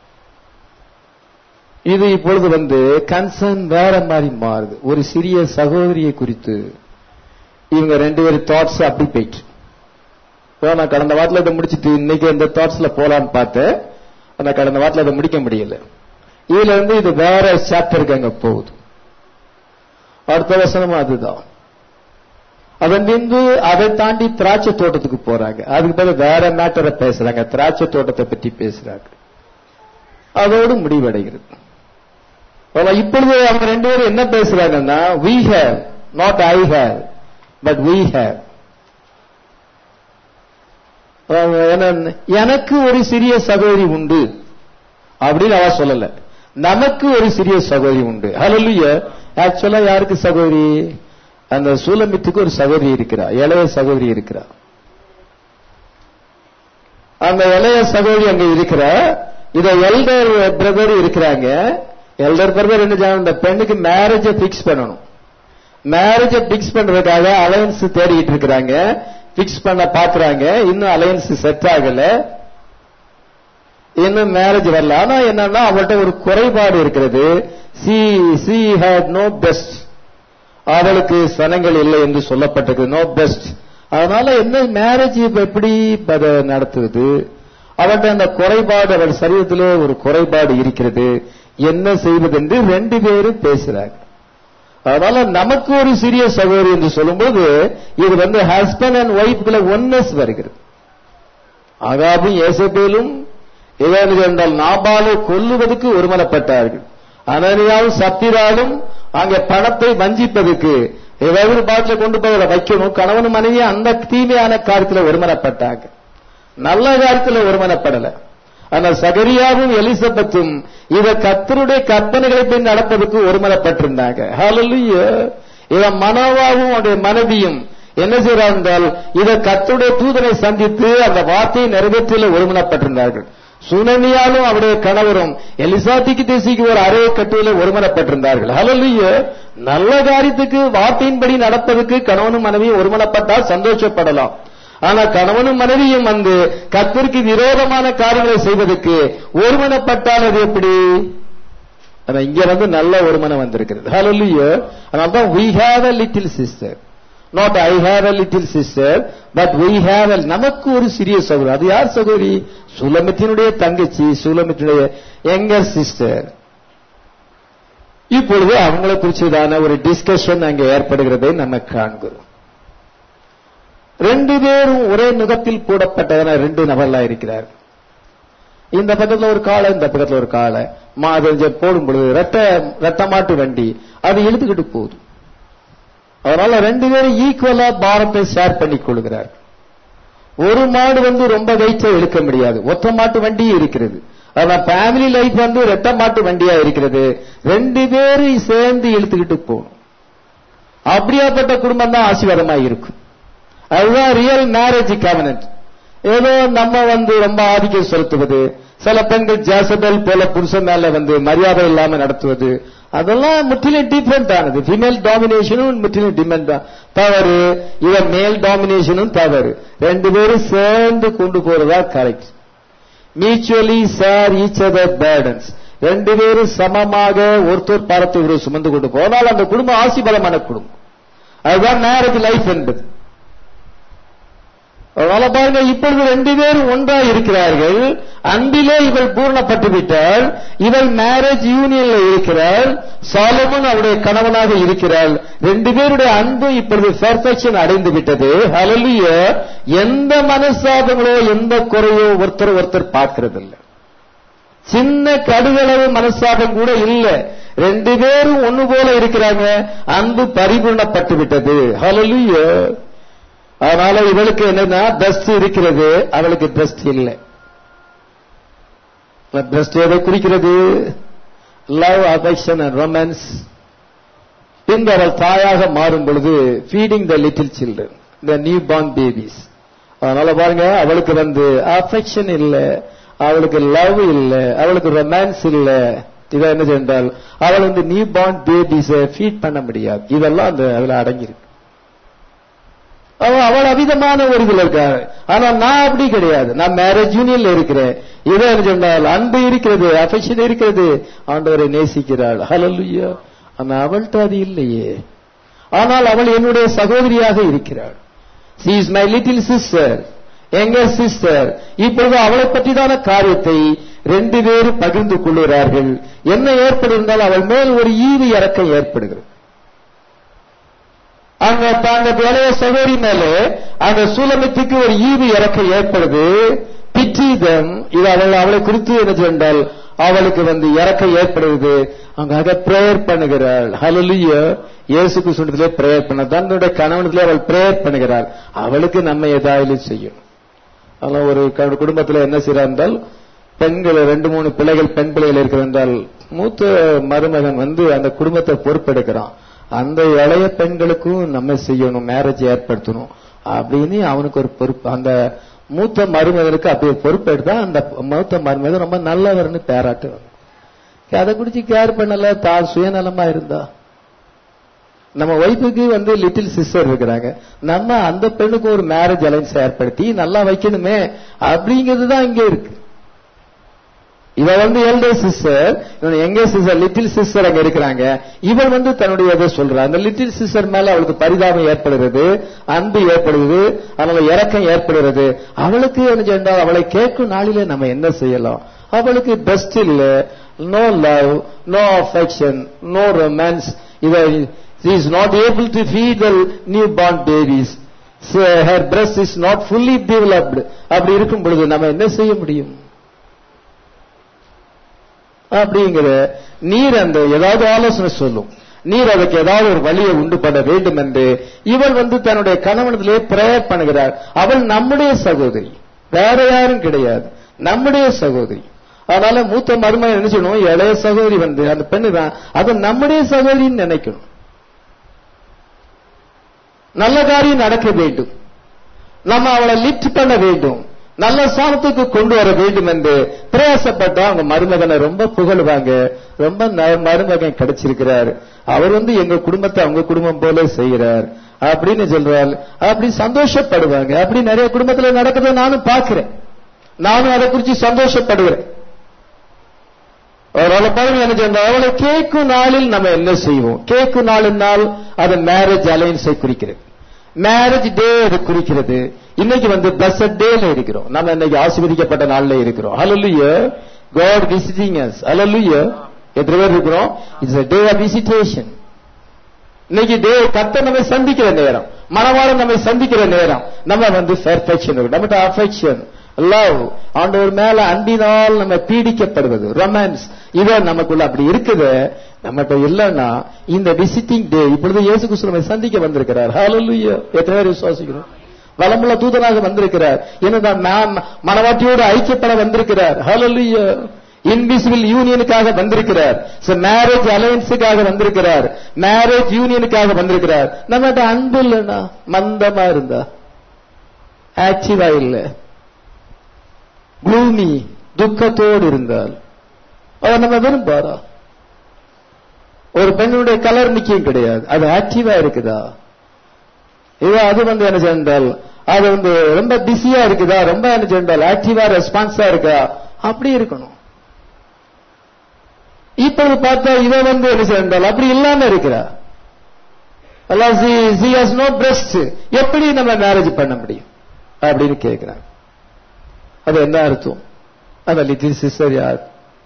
இது இப்பொழுது வந்து கன்சர்ன் வேற மாதிரி மாறுது ஒரு சிறிய சகோதரியை குறித்து இவங்க ரெண்டு பேரும் தாட்ஸ் அப்படி போயிட்டு இப்போ நான் கடந்த வாரத்தில் இதை முடிச்சிட்டு இன்னைக்கு இந்த தாட்ஸ்ல போலான்னு பார்த்தேன் ஆனா கடந்த வாரத்தில் அதை முடிக்க முடியல இதுல இருந்து இது வேற சாப்டருக்கு அங்க போகுது அடுத்த வசனமும் அதுதான் அதன் பின்பு அதை தாண்டி திராட்சை தோட்டத்துக்கு போறாங்க அதுக்கு பிறகு வேற மேட்டரை பேசுறாங்க திராட்சை தோட்டத்தை பற்றி பேசுறாங்க அதோடு முடிவடைகிறது ஆனா இப்பொழுது அவங்க ரெண்டு பேரும் என்ன பேசுறாங்கன்னா we have not I have but we have அவங்க என்ன- எனக்கு ஒரு சிறிய சகோதரி உண்டு அப்படின்னு அவ சொல்லல நமக்கு ஒரு சிறிய சகோதரி உண்டு ஹalleluya ஆக்சுவலா யாருக்கு சகோதரி அந்த சூலமித்துக்கு ஒரு சகோதரி இருக்கிறா இளைய சகோதரி இருக்கிறா அந்த இளைய சகோதரி அங்க இருக்கிறா இத எல்டர் பிரதர் இருக்கிறாங்க எல்டர் பிரதர் என்ன செய்யணும் இந்த பெண்ணுக்கு மேரேஜ பிக்ஸ் பண்ணணும் மேரேஜ பிக்ஸ் பண்றதுக்காக அலையன்ஸ் தேடிட்டு இருக்கிறாங்க பிக்ஸ் பண்ண பாக்குறாங்க இன்னும் அலையன்ஸ் செட் ஆகல இன்னும் மேரேஜ் வரல ஆனா என்னன்னா அவள்கிட்ட ஒரு குறைபாடு இருக்கிறது she she had no breast அவளுக்கு சனங்கள் இல்லை என்று சொல்லப்பட்டது நோ பெஸ்ட் அதனால என்ன மேரேஜ் இப்ப எப்படி அதை நடத்துவது அவட்ட அந்த குறைபாடு அவள் சரீரத்திலே ஒரு குறைபாடு இருக்கிறது என்ன செய்வது என்று ரெண்டு பேரும் பேசுறாங்க அதனால நமக்கு ஒரு சிறிய சகோதரி என்று சொல்லும்போது இது வந்து ஹஸ்பண்ட் அண்ட் ஒய்ஃப்ல ஒன்னஸ் வருகிறது ஆகாபும் ஏசபேலும் இவர்கள் என்றால் நாபாலை கொல்லுவதற்கு ஒருமனப்பட்டார்கள் அனனியாவும் சத்திராலும் அங்கே பணத்தை வஞ்சிப்பதற்கு ஏதாவது பாட்டில கொண்டு போய் அதை வைக்கணும் கணவன் மனைவி அந்த தீமையான காரியத்துல ஒருமனப்பட்டாங்க நல்ல காரியத்துல ஒருமனப்படல ஆனா சகரியாவும் எலிசபெத்தும் இத கத்தருடைய கற்பனைகளை பின் நடப்பதற்கு ஒருமனப்பட்டிருந்தாங்க ஹalleluya இவன் மனோவாவும் அவருடைய மனைவியும் என்ன செய்யறார் என்றால் இத கத்தருடைய தூதனை சந்தித்து அந்த வார்த்தையை நிறைவேற்றல ஒருமனப்பட்டிருந்தார்கள் சுனமியாலும் அவருடைய கணவரும் எலிசாத்திக்கு தேசிக்கு ஒரு அறையை கட்டுவதில் ஒருமனப்பட்டிருந்தார்கள் ஹalleluya நல்ல காரியத்துக்கு வார்த்தையின்படி நடப்பதற்கு கணவனும் மனைவியும் ஒருமனப்பட்டால் சந்தோஷப்படலாம் ஆனா கணவனும் மனைவியும் வந்து கத்திற்கு விரோதமான காரியங்களை செய்வதற்கு ஒருமனப்பட்டால் அது எப்படி ஆனா இங்க வந்து நல்ல ஒருமனம் வந்திருக்கிறது ஹalleluya அதனால தான் we have a little sister not I have a little sister but we have a நமக்கு ஒரு சிறிய சகோதரி அது யார் சகோதரி சுலமித்தினுடைய தங்கச்சி சுலமித்தினுடைய எங்கர் சிஸ்டர் இப்பொழுது அவங்களை குறிச்சதான ஒரு டிஸ்கஷன் அங்கே ஏற்படுகிறதை நம்ம காண்கிறோம் ரெண்டு பேரும் ஒரே நுகத்தில் போடப்பட்டதான ரெண்டு நபர்களா இருக்கிறார் இந்த பக்கத்துல ஒரு காலை இந்த பக்கத்துல ஒரு காலை மாதஞ்ச போடும் பொழுது ரெட்ட ரெட்டமாட்டு வண்டி அது இழுத்துக்கிட்டு போகுது அதனால ரெண்டு பேரும் ஈக்குவலா பாரத்தை ஷேர் பண்ணி கொள்கிறார் ஒரு மாடு வந்து ரொம்ப வெயிட்டா இழுக்க முடியாது ஒத்த மாட்டு வண்டியும் இருக்கிறது ஆனா ஃபேமிலி லைஃப் வந்து ரெட்ட மாட்டு வண்டியா இருக்கிறது ரெண்டு பேரும் சேர்ந்து இழுத்துக்கிட்டு போகணும் அப்படியாப்பட்ட குடும்பம் தான் ஆசீர்வாதமா இருக்கும் அதுதான் ரியல் மேரேஜ் கவனன்ட் ஏதோ நம்ம வந்து ரொம்ப ஆதிக்கம் செலுத்துவது சில பெண்கள் ஜாசபல் போல புருஷன் மேல வந்து மரியாதை இல்லாம நடத்துவது அதெல்லாம் முற்றிலும் டிஃபரெண்ட் ஆனது ஃபீமேல் டாமினேஷனும் முற்றிலும் டிமெண்ட் தவறு இவன் மேல் டாமினேஷனும் தவறு ரெண்டு பேரும் சேர்ந்து கொண்டு போறதா correct mutually share each other burdens ரெண்டு பேரும் சமமாக ஒருத்தர் பாரத்தை ஒரு சுமந்து கொண்டு போனால் அந்த குடும்பம் ஆசிபலமான குடும்பம் அதுதான் மேரேஜ் லைஃப் என்பது அதனால பாருங்க இப்பொழுது ரெண்டு பேரும் ஒன்றா இருக்கிறார்கள் அன்பிலே இவள் பூர்ணப்பட்டு விட்டால் இவள் மேரேஜ் யூனியன்ல இருக்கிறாள் சாலமன் அவருடைய கணவனாக இருக்கிறாள் ரெண்டு பேருடைய அன்பு இப்பொழுது பெர்ஃபெக்ஷன் அடைந்து விட்டது ஹalleluya எந்த மனசாபங்களோ எந்த குறையோ ஒருத்தர் ஒருத்தர் பார்க்கிறது இல்ல சின்ன கடுகளவு மனசாபம் கூட இல்ல ரெண்டு பேரும் ஒண்ணு போல இருக்கிறாங்க அன்பு பரிபூர்ணப்பட்டு விட்டது ஹalleluya அதனால இவளுக்கு என்னன்னா பிரஸ்ட் இருக்கிறது அவளுக்கு பிரஸ்ட் இல்லை பிரஸ்ட் எதை குறிக்கிறது லவ் அஃபெக்ஷன் அண்ட் ரொமான்ஸ் பின்பு அவள் தாயாக மாறும் பொழுது feeding the little children the newborn babies அதனால பாருங்க அவளுக்கு வந்து அஃபெக்ஷன் இல்ல அவளுக்கு லவ் இல்ல அவளுக்கு ரொமான்ஸ் இல்ல இதை என்ன சென்றால் அவள் வந்து நியூ பார்ன் பேபிஸ ஃபீட் பண்ண முடியாது இதெல்லாம் அந்த அதுல அடங்கியிருக்கு அவள் அவள் அவிதமான ஒரு இதுல இருக்காரு ஆனா நான் அப்படி கிடையாது நான் மேரேஜ் யூனியன்ல இருக்கிறேன் இதை என்ன சொன்னால் அன்பு இருக்கிறது அஃபெக்ஷன் இருக்கிறது ஆண்டவரை நேசிக்கிறாள் ஹalleluya ஆனா அவள்கிட்ட அது இல்லையே ஆனால் அவள் என்னுடைய சகோதரியாக இருக்கிறாள் she is my little sister எங்க சிஸ்டர் இப்பொழுது அவளை பற்றிதான காரியத்தை ரெண்டு பேரும் பகிர்ந்து கொள்கிறார்கள் என்ன ஏற்படுந்தால் அவள் மேல் ஒரு ஈவு இறக்கம் ஏற்படுகிறது அங்க தாங்க வேலைய சகோதரி மேலே அந்த சூலமித்துக்கு ஒரு ஈவு இறக்கம் ஏற்படுது பிச்சீதம் இது அவள் அவளை குறித்து என்ன சொன்னால் அவளுக்கு வந்து இறக்கம் ஏற்படுகிறது அங்க பிரேயர் பண்ணுகிறாள் ஹalleluya இயேசுக்கு சொன்னதிலே பிரேயர் பண்ண தன்னுடைய கணவனத்திலே அவள் பிரேயர் பண்ணுகிறாள் அவளுக்கு நம்ம ஏதாவது செய்யும் அதனால ஒரு க- குடும்பத்துல என்ன செய்யறா என்றால் பெண்கள் ரெண்டு மூணு பிள்ளைகள் பெண் பிள்ளைகள் இருக்கிற என்றால் மூத்த மருமகன் வந்து அந்த குடும்பத்தை பொறுப்பெடுக்கிறான் அந்த இளைய பெண்களுக்கும் நம்ம செய்யணும் மேரேஜ் ஏற்படுத்தணும் அப்படின்னு அவனுக்கு ஒரு பொறுப்பு அந்த மூத்த மருமகனுக்கு அப்படி ஒரு பொறுப்பு எடுத்தா அந்த மூத்த மருமகன் ரொம்ப நல்லவர்னு பேராட்டுவாங்க அதை குறிச்சு கேர் பண்ணல தான் சுயநலமா இருந்தா நம்ம ஒய்ஃபுக்கு வந்து லிட்டில் சிஸ்டர் இருக்கிறாங்க நம்ம அந்த பெண்ணுக்கு ஒரு மேரேஜ் அலைன்ஸ் ஏற்படுத்தி நல்லா வைக்கணுமே அப்படிங்கிறது தான் இங்க இருக்கு இவ வந்து எல்டர் சிஸ்டர் எங்க சிஸ்டர் லிட்டில் சிஸ்டர் அங்க இருக்கிறாங்க இவள் வந்து தன்னுடைய இதை சொல்றா அந்த லிட்டில் சிஸ்டர் மேல அவளுக்கு பரிதாபம் ஏற்படுகிறது அன்பு ஏற்படுகிறது அதனால இறக்கம் ஏற்படுகிறது அவளுக்கு என்ன சென்றால் அவளை கேட்கும் நாளிலே நம்ம என்ன செய்யலாம் அவளுக்கு பெஸ்ட் இல்ல no love no affection no romance இதை is not able to feed the newborn babies her breast is not fully developed அப்படி இருக்கும் பொழுது நம்ம என்ன செய்ய முடியும் அப்படிங்கிற நீர் அந்த ஏதாவது ஆலோசனை சொல்லும் நீர் அதுக்கு ஏதாவது ஒரு வழியை உண்டு பண்ண வேண்டும் என்று இவள் வந்து தன்னுடைய கணவனத்திலே பிரேயர் பண்ணுகிறார் அவள் நம்முடைய சகோதரி வேற யாரும் கிடையாது நம்முடைய சகோதரி அதனால மூத்த மருமகன் என்ன சொல்லணும் இளைய சகோதரி வந்து அந்த பெண்ணு தான் அது நம்முடைய சகோதரின்னு நினைக்கணும் நல்ல காரியம் நடக்க வேண்டும் நம்ம அவளை லிஃப்ட் பண்ண வேண்டும் நல்ல ஸ்தானத்துக்கு கொண்டு வர வேண்டும் என்று பிரயாசப்பட்டா அவங்க மருமகனை ரொம்ப புகழுவாங்க ரொம்ப ந- மருமகன் கிடைச்சிருக்கிறார் அவர் வந்து எங்க குடும்பத்தை அவங்க குடும்பம் போல செய்கிறார் அப்படின்னு சொல்றாள் அப்படி சந்தோஷப்படுவாங்க அப்படி நிறைய குடும்பத்துல நடக்கிறத நானும் பார்க்கிறேன் நானும் அதை குறித்து சந்தோஷப்படுகிறேன் அவளை பாருங்க என்ன சொன்னா அவளை கேட்கும் நாளில் நம்ம என்ன செய்வோம் கேட்கும் நாளினால் அது மேரேஜ் அலைன்ஸை குறிக்கிறது மேரேஜ் டே அது குறிக்கிறது இன்னைக்கு வந்து பிளஸட் டேல இருக்கிறோம் நம்ம இன்னைக்கு ஆசீர்வதிக்கப்பட்ட நாள்ல இருக்கிறோம் ஹalleluya God visiting us ஹalleluya எத்தனை பேர் இருக்கிறோம் it's a day of visitation இன்னைக்கு டே கத்த நம்மை சந்திக்கிற நேரம் மனவாளம் நம்மை சந்திக்கிற நேரம் நம்ம வந்து பெர்ஃபெக்ஷன் நம்மகிட்ட அஃபெக்ஷன் லவ் ஆண்டவர் மேல அன்பினால் நம்ம பீடிக்கப்படுவது ரொமான்ஸ் இத நமக்குள்ள அப்படி இருக்குது நம்மகிட்ட இல்லைன்னா இந்த விசிட்டிங் டே இப்பொழுது இயேசு கிறிஸ்து நம்மை சந்திக்க வந்திருக்கிறார் ஹalleluya எத்தனை பேர் விசுவாசிக்கிறோம் வளமுள்ள தூதனாக வந்திருக்கிறார் என்னதான் நாம் மனவாட்டியோடு ஐக்கியப்பட வந்திருக்கிறார் ஹalleluya இன்விசிபிள் யூனியனுக்காக வந்திருக்கிறார் மேரேஜ் அலையன்ஸுக்காக வந்திருக்கிறார் மேரேஜ் யூனியனுக்காக வந்திருக்கிறார் நம்மகிட்ட அன்பு இல்லைன்னா மந்தமா இருந்தா ஆக்டிவா இல்ல க்ளூமி துக்கத்தோடு இருந்தால் அவர் நம்ம விரும்பாரா ஒரு பெண்ணுடைய கலர் நிச்சயம் கிடையாது அது ஆக்டிவா இருக்குதா இது அது வந்து என்ன சென்றால் அது வந்து ரொம்ப பிஸியா இருக்குதா ரொம்ப என்ன சென்றால் ஆக்டிவா ரெஸ்பான்ஸா இருக்கா அப்படி இருக்கணும் இப்பொழுது பார்த்தா இவ வந்து என்ன சென்றால் அப்படி இல்லாம இருக்கிறா சி ஹாஸ் நோ பிரஸ்ட் எப்படி நம்ம மேரேஜ் பண்ண முடியும் அப்படின்னு கேட்கிறாங்க அது என்ன அர்த்தம் அந்த லிட்டில் சிஸ்டர் யார்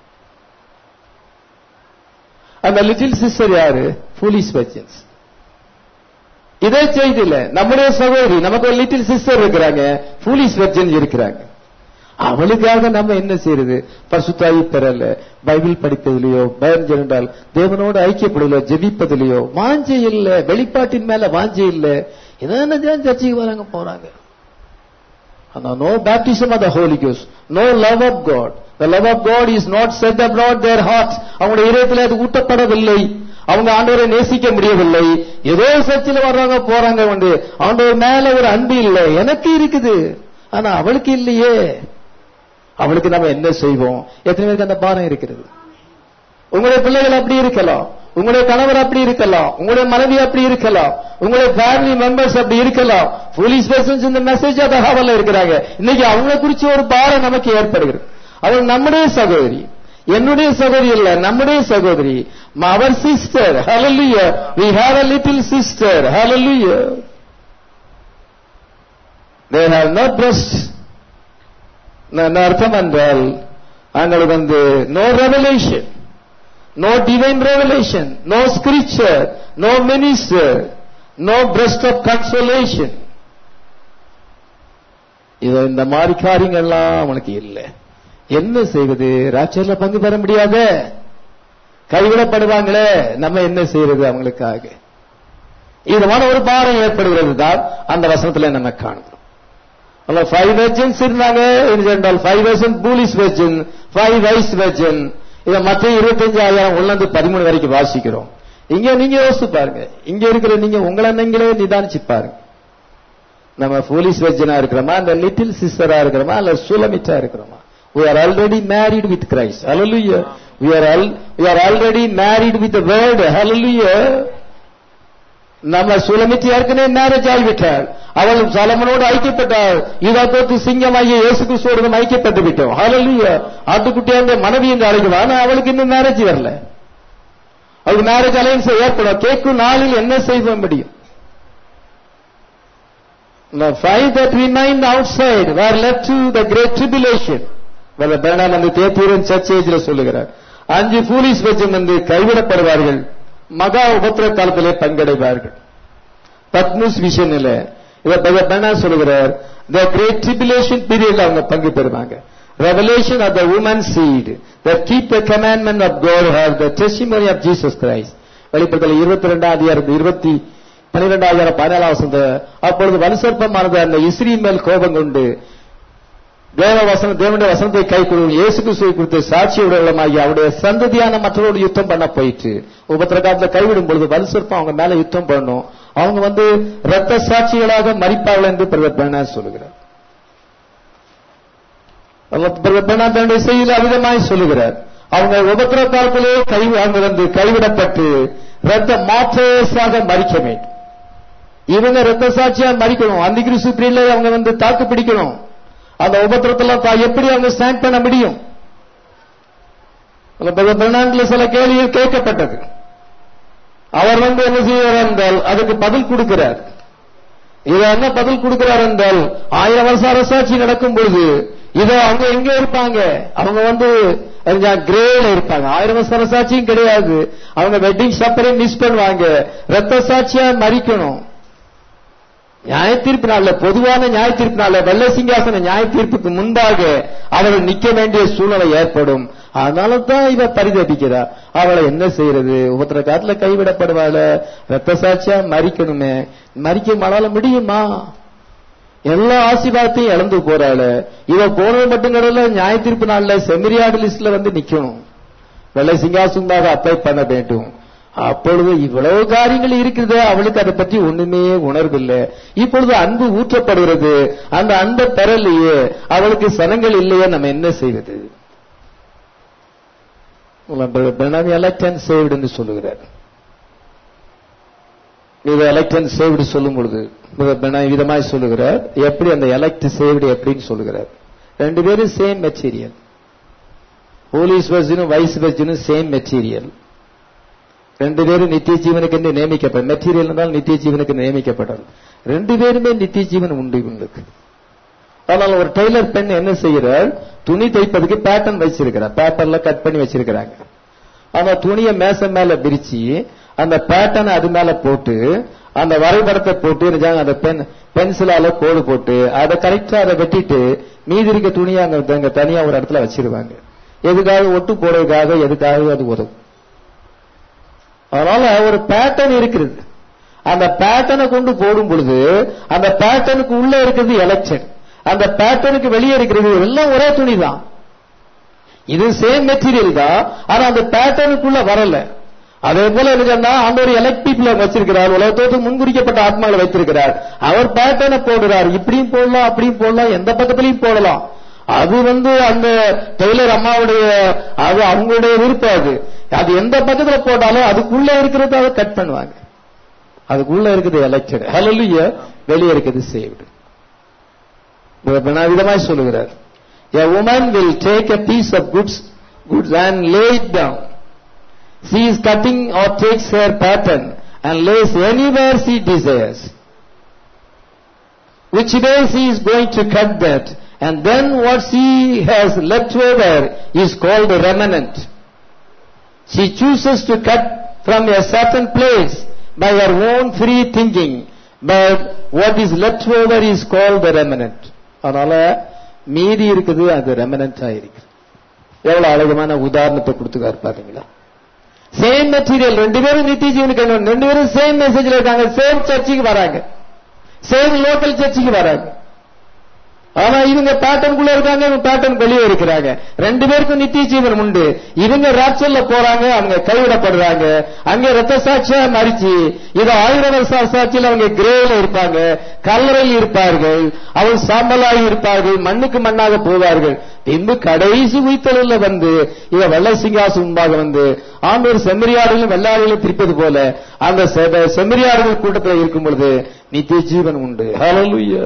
அந்த லிட்டில் சிஸ்டர் யாரு ஃபூலிஸ் வெர்ஜன்ஸ் இதே செய்தியில நம்முடைய சகோதரி நமக்கு ஒரு லிட்டில் சிஸ்டர் இருக்கிறாங்க ஃபூலிஸ் வெர்ஜன் இருக்கிறாங்க அவளுக்காக நம்ம என்ன செய்யறது பரிசுத்தாயி பெறல பைபிள் படிப்பதிலேயோ பயம் என்றால் தேவனோடு ஐக்கியப்படுதலையோ ஜெபிப்பதிலேயோ வாஞ்சை இல்ல வெளிப்பாட்டின் மேல வாஞ்சை இல்ல என்ன சர்ச்சைக்கு வராங்க போறாங்க ஆனா no baptism of the holy கோஸ் no love of God the love of God is not shed abroad their hearts அவங்களுடைய இதயத்தில் அது ஊட்டப்படவில்லை அவங்க ஆண்டவரை நேசிக்க முடியவில்லை ஏதோ சர்ச்சில் வர்றாங்க போறாங்க வந்து ஆண்டவர் மேல ஒரு அன்பு இல்லை எனக்கு இருக்குது ஆனா அவளுக்கு இல்லையே அவளுக்கு நம்ம என்ன செய்வோம் எத்தனை பேருக்கு அந்த பாரம் இருக்கிறது உங்களுடைய பிள்ளைகள் அப்படி இருக்கலாம் உங்களுடைய கணவர் அப்படி இருக்கலாம் உங்களுடைய மனைவி அப்படி இருக்கலாம் உங்களுடைய ஃபேமிலி மெம்பர்ஸ் அப்படி இருக்கலாம் போலீஸ் பர்சன்ஸ் இந்த மெசேஜ் தகவல்ல இருக்கிறாங்க இன்னைக்கு அவங்கள குறிச்சு ஒரு பாரம் நமக்கு ஏற்படுகிறது அவள் நம்முடைய சகோதரி என்னுடைய சகோதரி இல்ல நம்முடைய சகோதரி அவர் sister hallelujah we have a little sister hallelujah they have no breast என்ன அர்த்தம் என்றால் அவங்களுக்கு வந்து no revelation no divine revelation no scripture no minister no breast of consolation இது இந்த மாதிரி காரியங்கள்லாம் அவனுக்கு இல்லை என்ன செய்வது ராட்சர்ல பங்கு பெற முடியாத கைவிடப்படுவாங்களே நம்ம என்ன செய்யறது அவங்களுக்காக இதுமான ஒரு பாரம் ஏற்படுகிறது தான் அந்த வசனத்துல நம்ம காணுகிறோம் அல்ல ஃபைவ் வெர்ஜன்ஸ் இருந்தாங்க என்றால் five virgin foolish virgin five wise virgin இதை மற்ற இருபத்தஞ்சாயிரம் உள்ளந்து பதிமூணு வரைக்கும் வாசிக்கிறோம் இங்க நீங்க யோசிச்சு பாருங்க இங்க இருக்கிற நீங்க உங்களை நீங்களே நிதானிச்சு பாருங்க நம்ம போலீஸ் வெர்ஜனா இருக்கிறோமா அந்த லிட்டில் சிஸ்டரா இருக்கிறோமா அல்ல சுலமிட்டா இருக்கிறோமா we are already married with Christ hallelujah we are all, we are already married with the word hallelujah நம்ம சுலமித்து ஏற்கனவே மேரேஜ் ஆகிவிட்டாள் அவள் சலமனோடு ஐக்கியப்பட்டாள் இதா தோத்து சிங்கமாகிய இயேசு கிறிஸ்துவோடு ஐக்கியப்பட்டு விட்டோம் ஹalleluya ஆட்டுக்குட்டியாங்க மனைவி என்று அழைக்கலாம் ஆனா அவளுக்கு இன்னும் மேரேஜ் வரல அவளுக்கு மேரேஜ் அலையன்ஸ் ஏற்படும் கேட்கும் நாளில் என்ன செய்ய முடியும் The five that remained outside were left to the great tribulation. பெர்னாம் அந்த தேத்தீரன் சர்ச் ஏஜ்ல சொல்லுகிறார் அஞ்சு பூலிஸ் வச்சம் வந்து கைவிடப்படுவார்கள் மகா உபத்திர காலத்திலே பங்கடைவார்கள் பத்முஸ் விஷனில் இத பெர்னா சொல்லுகிறார் த கிரேட் ட்ரிபிலேஷன் பீரியட்ல அவங்க பங்கு பெறுவாங்க revelation of the woman seed that keep the commandment of God have the testimony of Jesus Christ வெளிப்படுத்தல் இருபத்தி ரெண்டாம் அதிகாரம் இருபத்தி பனிரெண்டாயிரம் பதினேழாம் வசந்த அப்பொழுது வலுசற்பமானது அந்த இஸ்ரீன் மேல் கோபம் கொண்டு தேவ வசனம் தேவனுடைய வசனத்தை கை கொள்ளும் இயேசு கிறிஸ்துவை குறித்து சாட்சி உடலமாகி அவருடைய சந்ததியான மற்றவரோடு யுத்தம் பண்ண போயிட்டு உபத்திர காலத்துல கைவிடும் பொழுது வலுசற்பம் அவங்க மேல யுத்தம் பண்ணணும் அவங்க வந்து ரத்த சாட்சிகளாக மறிப்பார்கள் என்று பிரதர் பேனா சொல்லுகிறார் பிரதர் பேனா தன்னுடைய செய்தியில் அவிதமாய் சொல்லுகிறார் அவங்க உபத்திர காலத்திலே கை அவங்க வந்து கைவிடப்பட்டு ரத்த மாற்றேசாக மறிக்க வேண்டும் இவங்க ரத்த சாட்சியா மறிக்கணும் அந்த கிறிஸ்து பிரியில அவங்க வந்து தாக்கு பிடிக்கணும் அந்த உபத்திரத்துல எப்படி அவங்க ஸ்டாண்ட் பண்ண முடியும் பெர்னாண்டில் சில கேள்விகள் கேட்கப்பட்டது அவர் வந்து என்ன செய்வார் என்றால் அதுக்கு பதில் கொடுக்கிறார் இதை என்ன பதில் கொடுக்கிறார் என்றால் ஆயிரம் வருஷம் அரசாட்சி நடக்கும் பொழுது இதோ அவங்க எங்க இருப்பாங்க அவங்க வந்து கிரேல இருப்பாங்க ஆயிரம் வருஷம் அரசாட்சியும் கிடையாது அவங்க வெட்டிங் ஷப்பரையும் மிஸ் பண்ணுவாங்க ரத்த சாட்சியா மறிக்கணும் நியாய தீர்ப்பு நாள்ல பொதுவான நியாய தீர்ப்பு நாள்ல வெள்ள சிங்காசன நியாய தீர்ப்புக்கு முன்பாக அவர்கள் நிக்க வேண்டிய சூழ்நிலை ஏற்படும் அதனால தான் இவ பரிதபிக்கிறா அவளை என்ன செய்யறது ஒவ்வொருத்தர காலத்துல கைவிடப்படுவாள ரத்த சாட்சியா மறிக்கணுமே மறிக்க மழால முடியுமா எல்லா ஆசீர்வாதத்தையும் இழந்து போறாள் இவ போனது மட்டும் கடல நியாய தீர்ப்பு நாள்ல செமிரியாடு லிஸ்ட்ல வந்து நிக்கணும் வெள்ளை சிங்காசனமாக அப்ளை பண்ண வேண்டும் அப்பொழுது இவ்வளவு காரியங்கள் இருக்குது அவளுக்கு அதை பற்றி ஒண்ணுமே உணர்வில்லை இப்பொழுது அன்பு ஊற்றப்படுகிறது அந்த அன்பை பெறலையே அவளுக்கு சனங்கள் இல்லையே நம்ம என்ன செய்வது எலக்ட் அண்ட் சேவ்டு என்று சொல்லுகிறார் இது எலக்ட் அண்ட் சேவ்டு சொல்லும் பொழுது விதமாய் சொல்லுகிறார் எப்படி அந்த எலக்ட் சேவ்டு எப்படின்னு சொல்லுகிறார் ரெண்டு பேரும் சேம் மெட்டீரியல் போலீஸ் வெர்ஜனும் வைஸ் வெர்ஜனும் சேம் மெட்டீரியல் ரெண்டு பேரும் நித்திய ஜீவனுக்கு என்று நியமிக்கப்பட்ட மெட்டீரியல் இருந்தால் நித்திய ஜீவனுக்கு நியமிக்கப்பட்டது ரெண்டு பேருமே நித்திய ஜீவன் உண்டு இவங்களுக்கு ஆனால் ஒரு டெய்லர் பெண் என்ன செய்கிறார் துணி தைப்பதுக்கு பேட்டர்ன் வச்சிருக்கிறார் பேப்பர்ல கட் பண்ணி வச்சிருக்கிறாங்க ஆனா துணியை மேச மேல விரிச்சு அந்த பேட்டர்னை அது மேல போட்டு அந்த வரைபடத்தை போட்டு அந்த பென் பென்சிலால கோடு போட்டு அதை கரெக்டா அதை வெட்டிட்டு மீதி இருக்க துணியை அங்க தனியா ஒரு இடத்துல வச்சிருவாங்க எதுக்காக ஒட்டு போடுறதுக்காக எதுக்காக அது உதவும் அதனால ஒரு பேட்டர்ன் இருக்கிறது அந்த பேட்டர்னை கொண்டு போடும் பொழுது அந்த பேட்டர்னுக்கு உள்ள இருக்கிறது எலெக்ஷன் அந்த பேட்டர்னுக்கு வெளியே இருக்கிறது எல்லாம் ஒரே துணி தான் இது சேம் மெட்டீரியல் தான் ஆனா அந்த பேட்டர்னுக்குள்ள வரல அதே போல என்ன சொன்னா ஆண்டவர் எலக்ட் பீப்புள வச்சிருக்கிறார் உலகத்தோடு முன்குறிக்கப்பட்ட ஆத்மாவை வைத்திருக்கிறார் அவர் பேட்டர்னை போடுறார் இப்படியும் போடலாம் அப்படியும் போடலாம் எந்த பக்கத்திலையும் போடலாம் அது வந்து அந்த டெய்லர் அம்மாவுடைய அது அவங்களுடைய விருப்பம் அது அது எந்த பக்கத்துல போட்டாலும் அதுக்குள்ள இருக்கிறத அதை கட் பண்ணுவாங்க அதுக்குள்ள இருக்குது எலெக்டட் ஹalleluya வெளியே இருக்குது சேவ்டு விதமாய் சொல்லுகிறார் a woman will take a piece of goods goods and lay it down she is cutting or takes her pattern and lays anywhere she desires which day she is going to cut that and then what she has left over is called a remnant she chooses to cut from a certain place by her own free thinking but what is left over is called the remnant அதனால மீதி இருக்குது அது remnant ஆயிருக்கு எவ்வளவு அழகமான உதாரணத்தை கொடுத்துக்காரு பாத்தீங்களா same material ரெண்டு பேரும் நித்திய ஜீவனுக்கு என்ன ரெண்டு பேரும் சேம் மெசேஜ்ல இருக்காங்க சேம் சர்ச்சுக்கு வராங்க சேம் லோக்கல் சர்ச்சுக்கு வராங்க ஆனா இவங்க பேட்டர்னுக்குள்ள இருக்காங்க இவங்க பேட்டர்ன் வெளியே இருக்கிறாங்க ரெண்டு பேருக்கும் நித்திய ஜீவன் உண்டு இவங்க ராப்சல்ல போறாங்க அவங்க கைவிடப்படுறாங்க அங்க ரத்த சாட்சியா மறிச்சு இது ஆயிரம் வருஷ சாட்சியில் அவங்க கிரேல இருப்பாங்க கல்லறையில் இருப்பார்கள் அவங்க சாம்பலாகி இருப்பார்கள் மண்ணுக்கு மண்ணாக போவார்கள் பின்பு கடைசி உயிர்த்தலில் வந்து இவ வெள்ளை சிங்காசு முன்பாக வந்து ஆண்டோர் செம்மறியாடுகளும் வெள்ளாடுகளும் பிரிப்பது போல அந்த செ- செம்மறியாடுகள் கூட்டத்தில் இருக்கும் பொழுது நித்திய ஜீவன் உண்டு ஹalleluya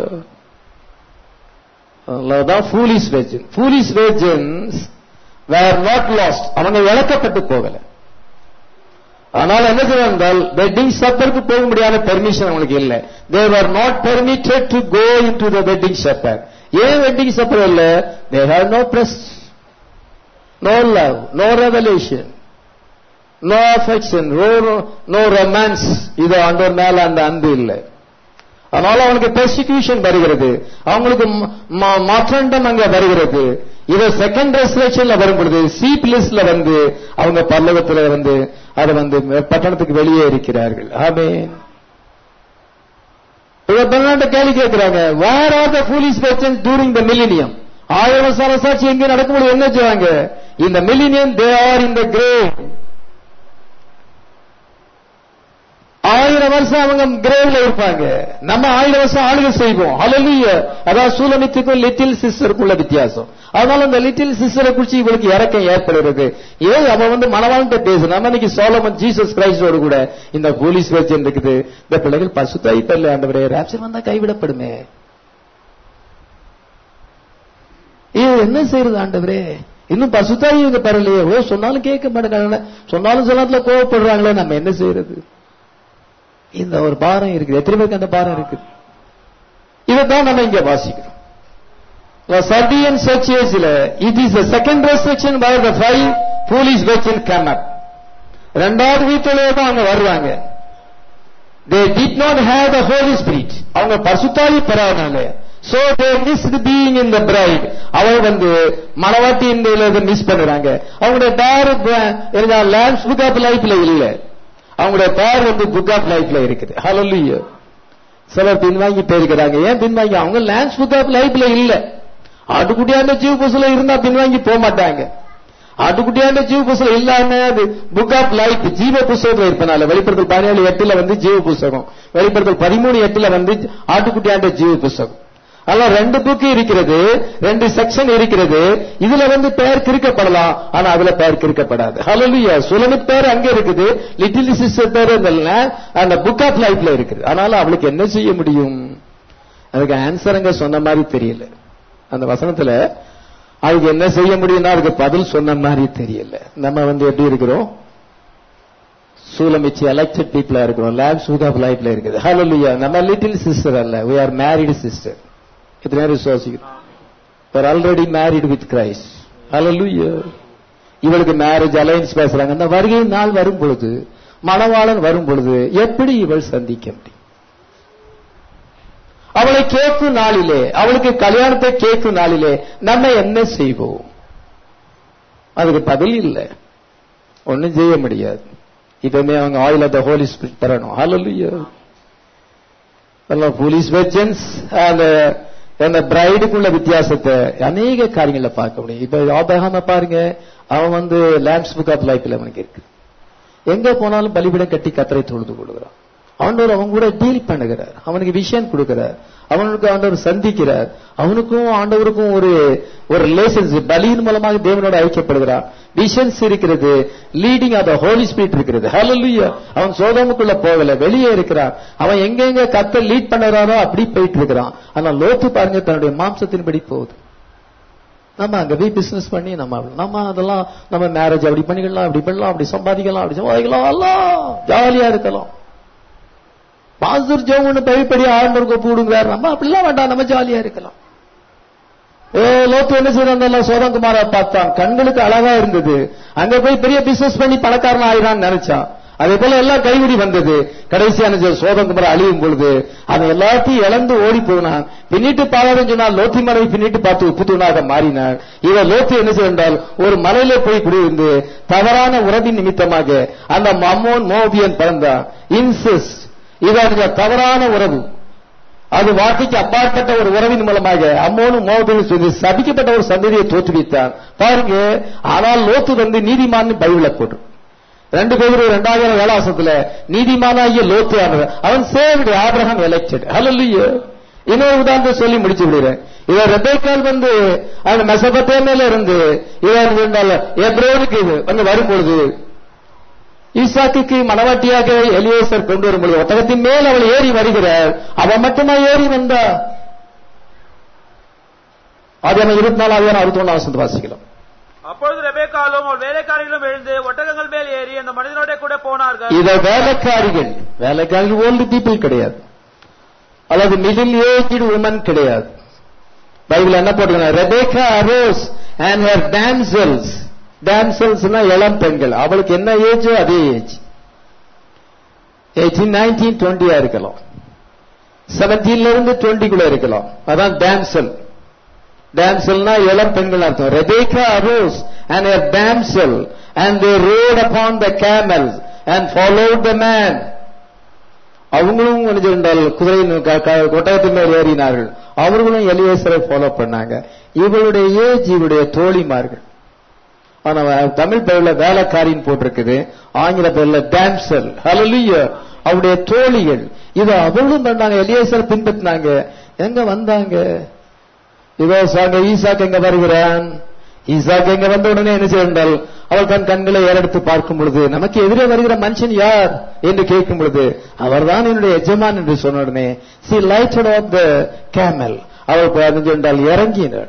அதான் foolish virgin foolish virgins were not lost அவங்க இழக்கப்பட்டு போகல ஆனால் என்ன செய்வார்கள் வெட்டிங் சப்பருக்கு போக முடியாத பெர்மிஷன் அவங்களுக்கு இல்ல they are not permitted to go into the wedding supper ஏன் வெட்டிங் சப்பர் இல்ல they have no breast no love no revelation no affection no romance இது ஆண்டவர் மேல அந்த அன்பு இல்லை அதனால அவனுக்கு பெர்சிக்யூஷன் வருகிறது அவங்களுக்கு ம- ம- மாற்றண்டம் அங்க வருகிறது இத செகண்ட் ரெசலேஷன்ல வரும் பொழுது சீப் லிஸ்ட்ல வந்து அவங்க பல்லவத்துல வந்து அதை வந்து பட்டணத்துக்கு வெளியே இருக்கிறார்கள் ஆமென் இவ பெண்ணாண்ட கேள்வி கேட்கிறாங்க where are the foolish virgins during the millennium ஆயிரம் வருஷ அரசாட்சி எங்க நடக்கும்போது என்ன செய்வாங்க இந்த millennium they are in the grave ஆயிரம் வருஷம் அவங்க கிரேவ்ல இருப்பாங்க நம்ம ஆயிரம் வருஷம் ஆளுகை செய்வோம் ஹalleluya அதான் சூலமித்துக்கும் லிட்டில் சிஸ்டருக்குள்ள வித்தியாசம் அதனால அந்த லிட்டில் சிஸ்டரை குறிச்சு இவளுக்கு இறக்கம் ஏற்படுகிறது ஏன் அவன் வந்து மனவாழ்ந்த பேசு நம்ம இன்னைக்கு சோலமன் ஜீசஸ் கிரைஸ்டோடு கூட இந்த போலீஸ் வெர்ஜன் இருக்குது இந்த பிள்ளைகள் பசுத்தாய் தரல ஆண்டவரே ராப்சர் வந்தா கைவிடப்படுமே இது என்ன செய்யறது ஆண்டவரே இன்னும் பசுத்தாய் இவங்க பெறலையே ஓ சொன்னாலும் கேட்க மாட்டேங்கிறாங்க சொன்னாலும் சொல்லாத்துல கோவப்படுறாங்களே நம்ம என்ன செய்யறது இந்த ஒரு பாரம் இருக்குது எத்தனை பேருக்கு அந்த பாரம் இருக்குது இதைத்தான் நம்ம இங்க வாசிக்கிறோம் சர்டியன் சர்ச்சேஸ்ல it is second restriction by the five police வெச்சின் கமப் ரெண்டாவது வீட்டிலே தான் அவங்க வருவாங்க they did not have the holy spirit அவங்க பசுத்தாவி பெறாதனால so they miss being in the bride அவள் வந்து மனவாட்டி இந்த மிஸ் பண்ணுறாங்க அவங்களுடைய பேர் லேண்ட்ஸ் புக் ஆஃப் லைஃப்ல இல்ல அவங்களுடைய பேர் வந்து புக் ஆஃப் லைஃப்ல இருக்குது ஹalleluya சிலர் பின்வாங்கி போயிருக்கிறாங்க ஏன் பின்வாங்கி அவங்க லேண்ட்ஸ் புக் ஆஃப் லைஃப்ல இல்ல ஆட்டுக்குட்டியாண்ட ஜீவ புஸ்ல இருந்தா பின்வாங்கி போக மாட்டாங்க ஆட்டுக்குட்டியாண்ட ஜீவ புஸ்ல இல்லாம அது புக் ஆஃப் லைஃப் ஜீவ புஸ்தகத்துல இருப்பனால வெளிப்படுத்தல் பதினேழு எட்டுல வந்து ஜீவ புஸ்தகம் வெளிப்படுத்தல் பதிமூணு எட்டுல வந்து ஆட்டுக்குட்டியாண்ட ஜீவ புஸ்தகம் அதெல்லாம் ரெண்டு புக்கு இருக்கிறது ரெண்டு செக்ஷன் இருக்கிறது இதுல வந்து பெயர் கிறுக்கப்படலாம் ஆனா அதுல பெயர் கிறுக்கப்படாது ஹalleluya சுலமித் பேர் அங்க இருக்குது லிட்டில் சிஸ்டர் பேர் இந்த la- அந்த புக் ஆஃப் லைஃப்ல இருக்குது அதனால அவளுக்கு என்ன செய்ய முடியும் அதுக்கு ஆன்சர் அங்க சொன்ன மாதிரி தெரியல அந்த வசனத்துல அதுக்கு என்ன செய்ய முடியும்னா அதுக்கு பதில் சொன்ன மாதிரி தெரியல நம்ம வந்து எப்படி இருக்கிறோம் சூலமிச்சு எலெக்டட் பீப்புளா இருக்கிறோம் லேப்ஸ் புக் ஆஃப் லைஃப்ல இருக்குது ஹalleluya நம்ம லிட்டில் சிஸ்டர் அல்ல we are married sister இத்தனை நேரம் விசுவாசிக்கிறோம் are already married with Christ hallelujah இவளுக்கு மேரேஜ் அலைன்ஸ் பேசுறாங்க அந்த வருகை நாள் வரும் பொழுது மணவாளன் வரும் பொழுது எப்படி இவள் சந்திக்க முடியும் அவளை கேட்கும் நாளிலே அவளுக்கு கல்யாணத்தை கேட்கும் நாளிலே நம்ம என்ன செய்வோம் அதுக்கு பதில் இல்லை ஒண்ணும் செய்ய முடியாது இப்பவுமே அவங்க oil of the holy spirit பெறணும் ஹalleluya எல்லாம் போலீஸ் வெர்ஜன்ஸ் அந்த அந்த பிரைடுக்குள்ள வித்தியாசத்தை அநேக காரியங்களை பார்க்க முடியும் இப்ப ஆபகாம பாருங்க அவன் வந்து லேண்ட்ஸ் புக் ஆஃப் லைஃப்ல அவனுக்கு இருக்கு எங்க போனாலும் பலிபீடம் கட்டி கத்தரை தொழுது கொள்கிறான் ஆண்டவர் அவன் கூட டீல் பண்ணுகிறார் அவனுக்கு விஷயம் கொடுக்கிறார் அவனுக்கு ஆண்டவர் சந்திக்கிறார் அவனுக்கும் ஆண்டவருக்கும் ஒரு ஒரு ரிலேஷன்ஷிப் பலியின் மூலமாக தேவனோட ஐக்கியப்படுகிறான் விஷன்ஸ் இருக்கிறது லீடிங் ஆஃப் ஹோலி ஸ்பிரிட் இருக்கிறது ஹalleluya அவன் சோதமுக்குள்ள போகல வெளியே இருக்கிறான் அவன் எங்கெங்க கத்த லீட் பண்ணுறாரோ அப்படி போயிட்டு இருக்கிறான் ஆனா லோத்து பாருங்க தன்னுடைய மாம்சத்தின்படி போகுது நம்ம அங்க போய் பிசினஸ் பண்ணி நம்ம நம்ம அதெல்லாம் நம்ம மேரேஜ் அப்படி பண்ணிக்கலாம் அப்படி பண்ணலாம் அப்படி சம்பாதிக்கலாம் அப்படி சம்பாதிக்கலாம் எல்லாம் ஜாலியா இருக்கலாம் பாஸ்டர் ஜோம்னு பயப்படி ஆண்டவருக்கு கூடுங்கிறார் நம்ம அப்படிலாம் வேண்டாம் நம்ம ஜாலியா இருக்கலாம் ஏ லோத்து என்ன செய்யறான் சோதங்குமார பார்த்தான் கண்களுக்கு அழகா இருந்தது அங்க போய் பெரிய பிசினஸ் பண்ணி பணக்காரன் ஆயிரான்னு நினைச்சான் அதே போல எல்லாம் கைவிடி வந்தது கடைசியான சோதங்குமார அழியும் பொழுது அதை எல்லாத்தையும் இழந்து ஓடி போனான் பின்னிட்டு பாராதுன்னு சொன்னால் லோத்தி மலையை பின்னிட்டு பார்த்து உப்பு தூணாக மாறினார் இவர் லோத்து என்ன செய்தால் ஒரு மலையில போய் குடியிருந்து தவறான உறவின் நிமித்தமாக அந்த மம்மோன் மோபியன் பிறந்தான் இன்சிஸ்ட் இது அந்த தவறான உறவு அது வார்த்தைக்கு அப்பாற்பட்ட ஒரு உறவின் மூலமாக அம்மோனு மோகத்தில் சொல்லி சபிக்கப்பட்ட ஒரு சந்ததியை தோற்றுவித்தார் பாருங்க ஆனால் லோத்து வந்து நீதிமான் பைபிள போட்டு ரெண்டு பேரும் இரண்டாயிரம் வேளாசத்துல நீதிமானாகிய லோத்து ஆனவர் அவன் சேவ்டு ஆபிரகாம் எலெக்டட் ஹalleluya இன்னொரு உதாரணத்தை சொல்லி முடிச்சு விடுறேன் இவர் ரெபேக்கால் வந்து அந்த மெசபத்தேமையில இருந்து இவர் எப்ரோனுக்கு வந்து வரும்பொழுது ஈசாக்குக்கு மனவாட்டியாக எலியேசர் கொண்டு வரும்பொழுது ஒட்டகத்தின் மேல் அவள் ஏறி வருகிறார் அவன் மட்டுமா ஏறி வந்தா அது நம்ம இருபத்தி நாலாவது அறுபத்தி ஒன்றாம் வசந்த வாசிக்கலாம் அப்பொழுது ரெபேக்காலும் அவள் வேலைக்காரிகளும் எழுந்து ஒட்டகங்கள் மேல் ஏறி அந்த மனிதனோட கூட போனார்கள் இத வேலைக்காரிகள் வேலைக்காரிகள் ஓல்டு பீப்புள் கிடையாது அல்லது மிடில் ஏஜ்டு உமன் கிடையாது பைபிள் என்ன போட்டுக்கணும் Rebekah arose and her damsels டான்சல்ஸ்னா இளம் பெண்கள் அவளுக்கு என்ன ஏஜ் அதே ஏஜ் எயிட்டீன் நைன்டீன் டுவெண்ட்டியா இருக்கலாம் செவன்டீன்ல இருந்து டுவெண்ட்டிக்குள்ள இருக்கலாம் அதான் டான்சல் டான்சல்னா இளம் பெண்கள் அர்த்தம் Rebekah arose and her damsel and they rode upon the camels and followed the man அவங்களும் என்றால் குதிரையின் கொட்டகத்தின் மேல் ஏறினார்கள் அவர்களும் எலியேசரை ஃபாலோ பண்ணாங்க இவளுடைய ஏஜ் இவருடைய தோழிமார்கள் ஆனா தமிழ் பெயர்ல வேலைக்காரின்னு போட்டிருக்குது ஆங்கில பெயர்ல டான்சல் ஹalleluya அவருடைய தோழிகள் இது அவளும் பண்ணாங்க எலியேசர் பின்பற்றினாங்க எங்க வந்தாங்க இதோ சாங்க ஈசாக் எங்க வருகிறான் ஈசாக் எங்க வந்த உடனே என்ன செய்தால் அவள் தன் கண்களை ஏறெடுத்து பார்க்கும் பொழுது நமக்கு எதிரே வருகிற மனுஷன் யார் என்று கேட்கும் பொழுது அவர்தான் என்னுடைய எஜமான் என்று சொன்ன உடனே she lighted off the camel அவள் என்றால் இறங்கினாள்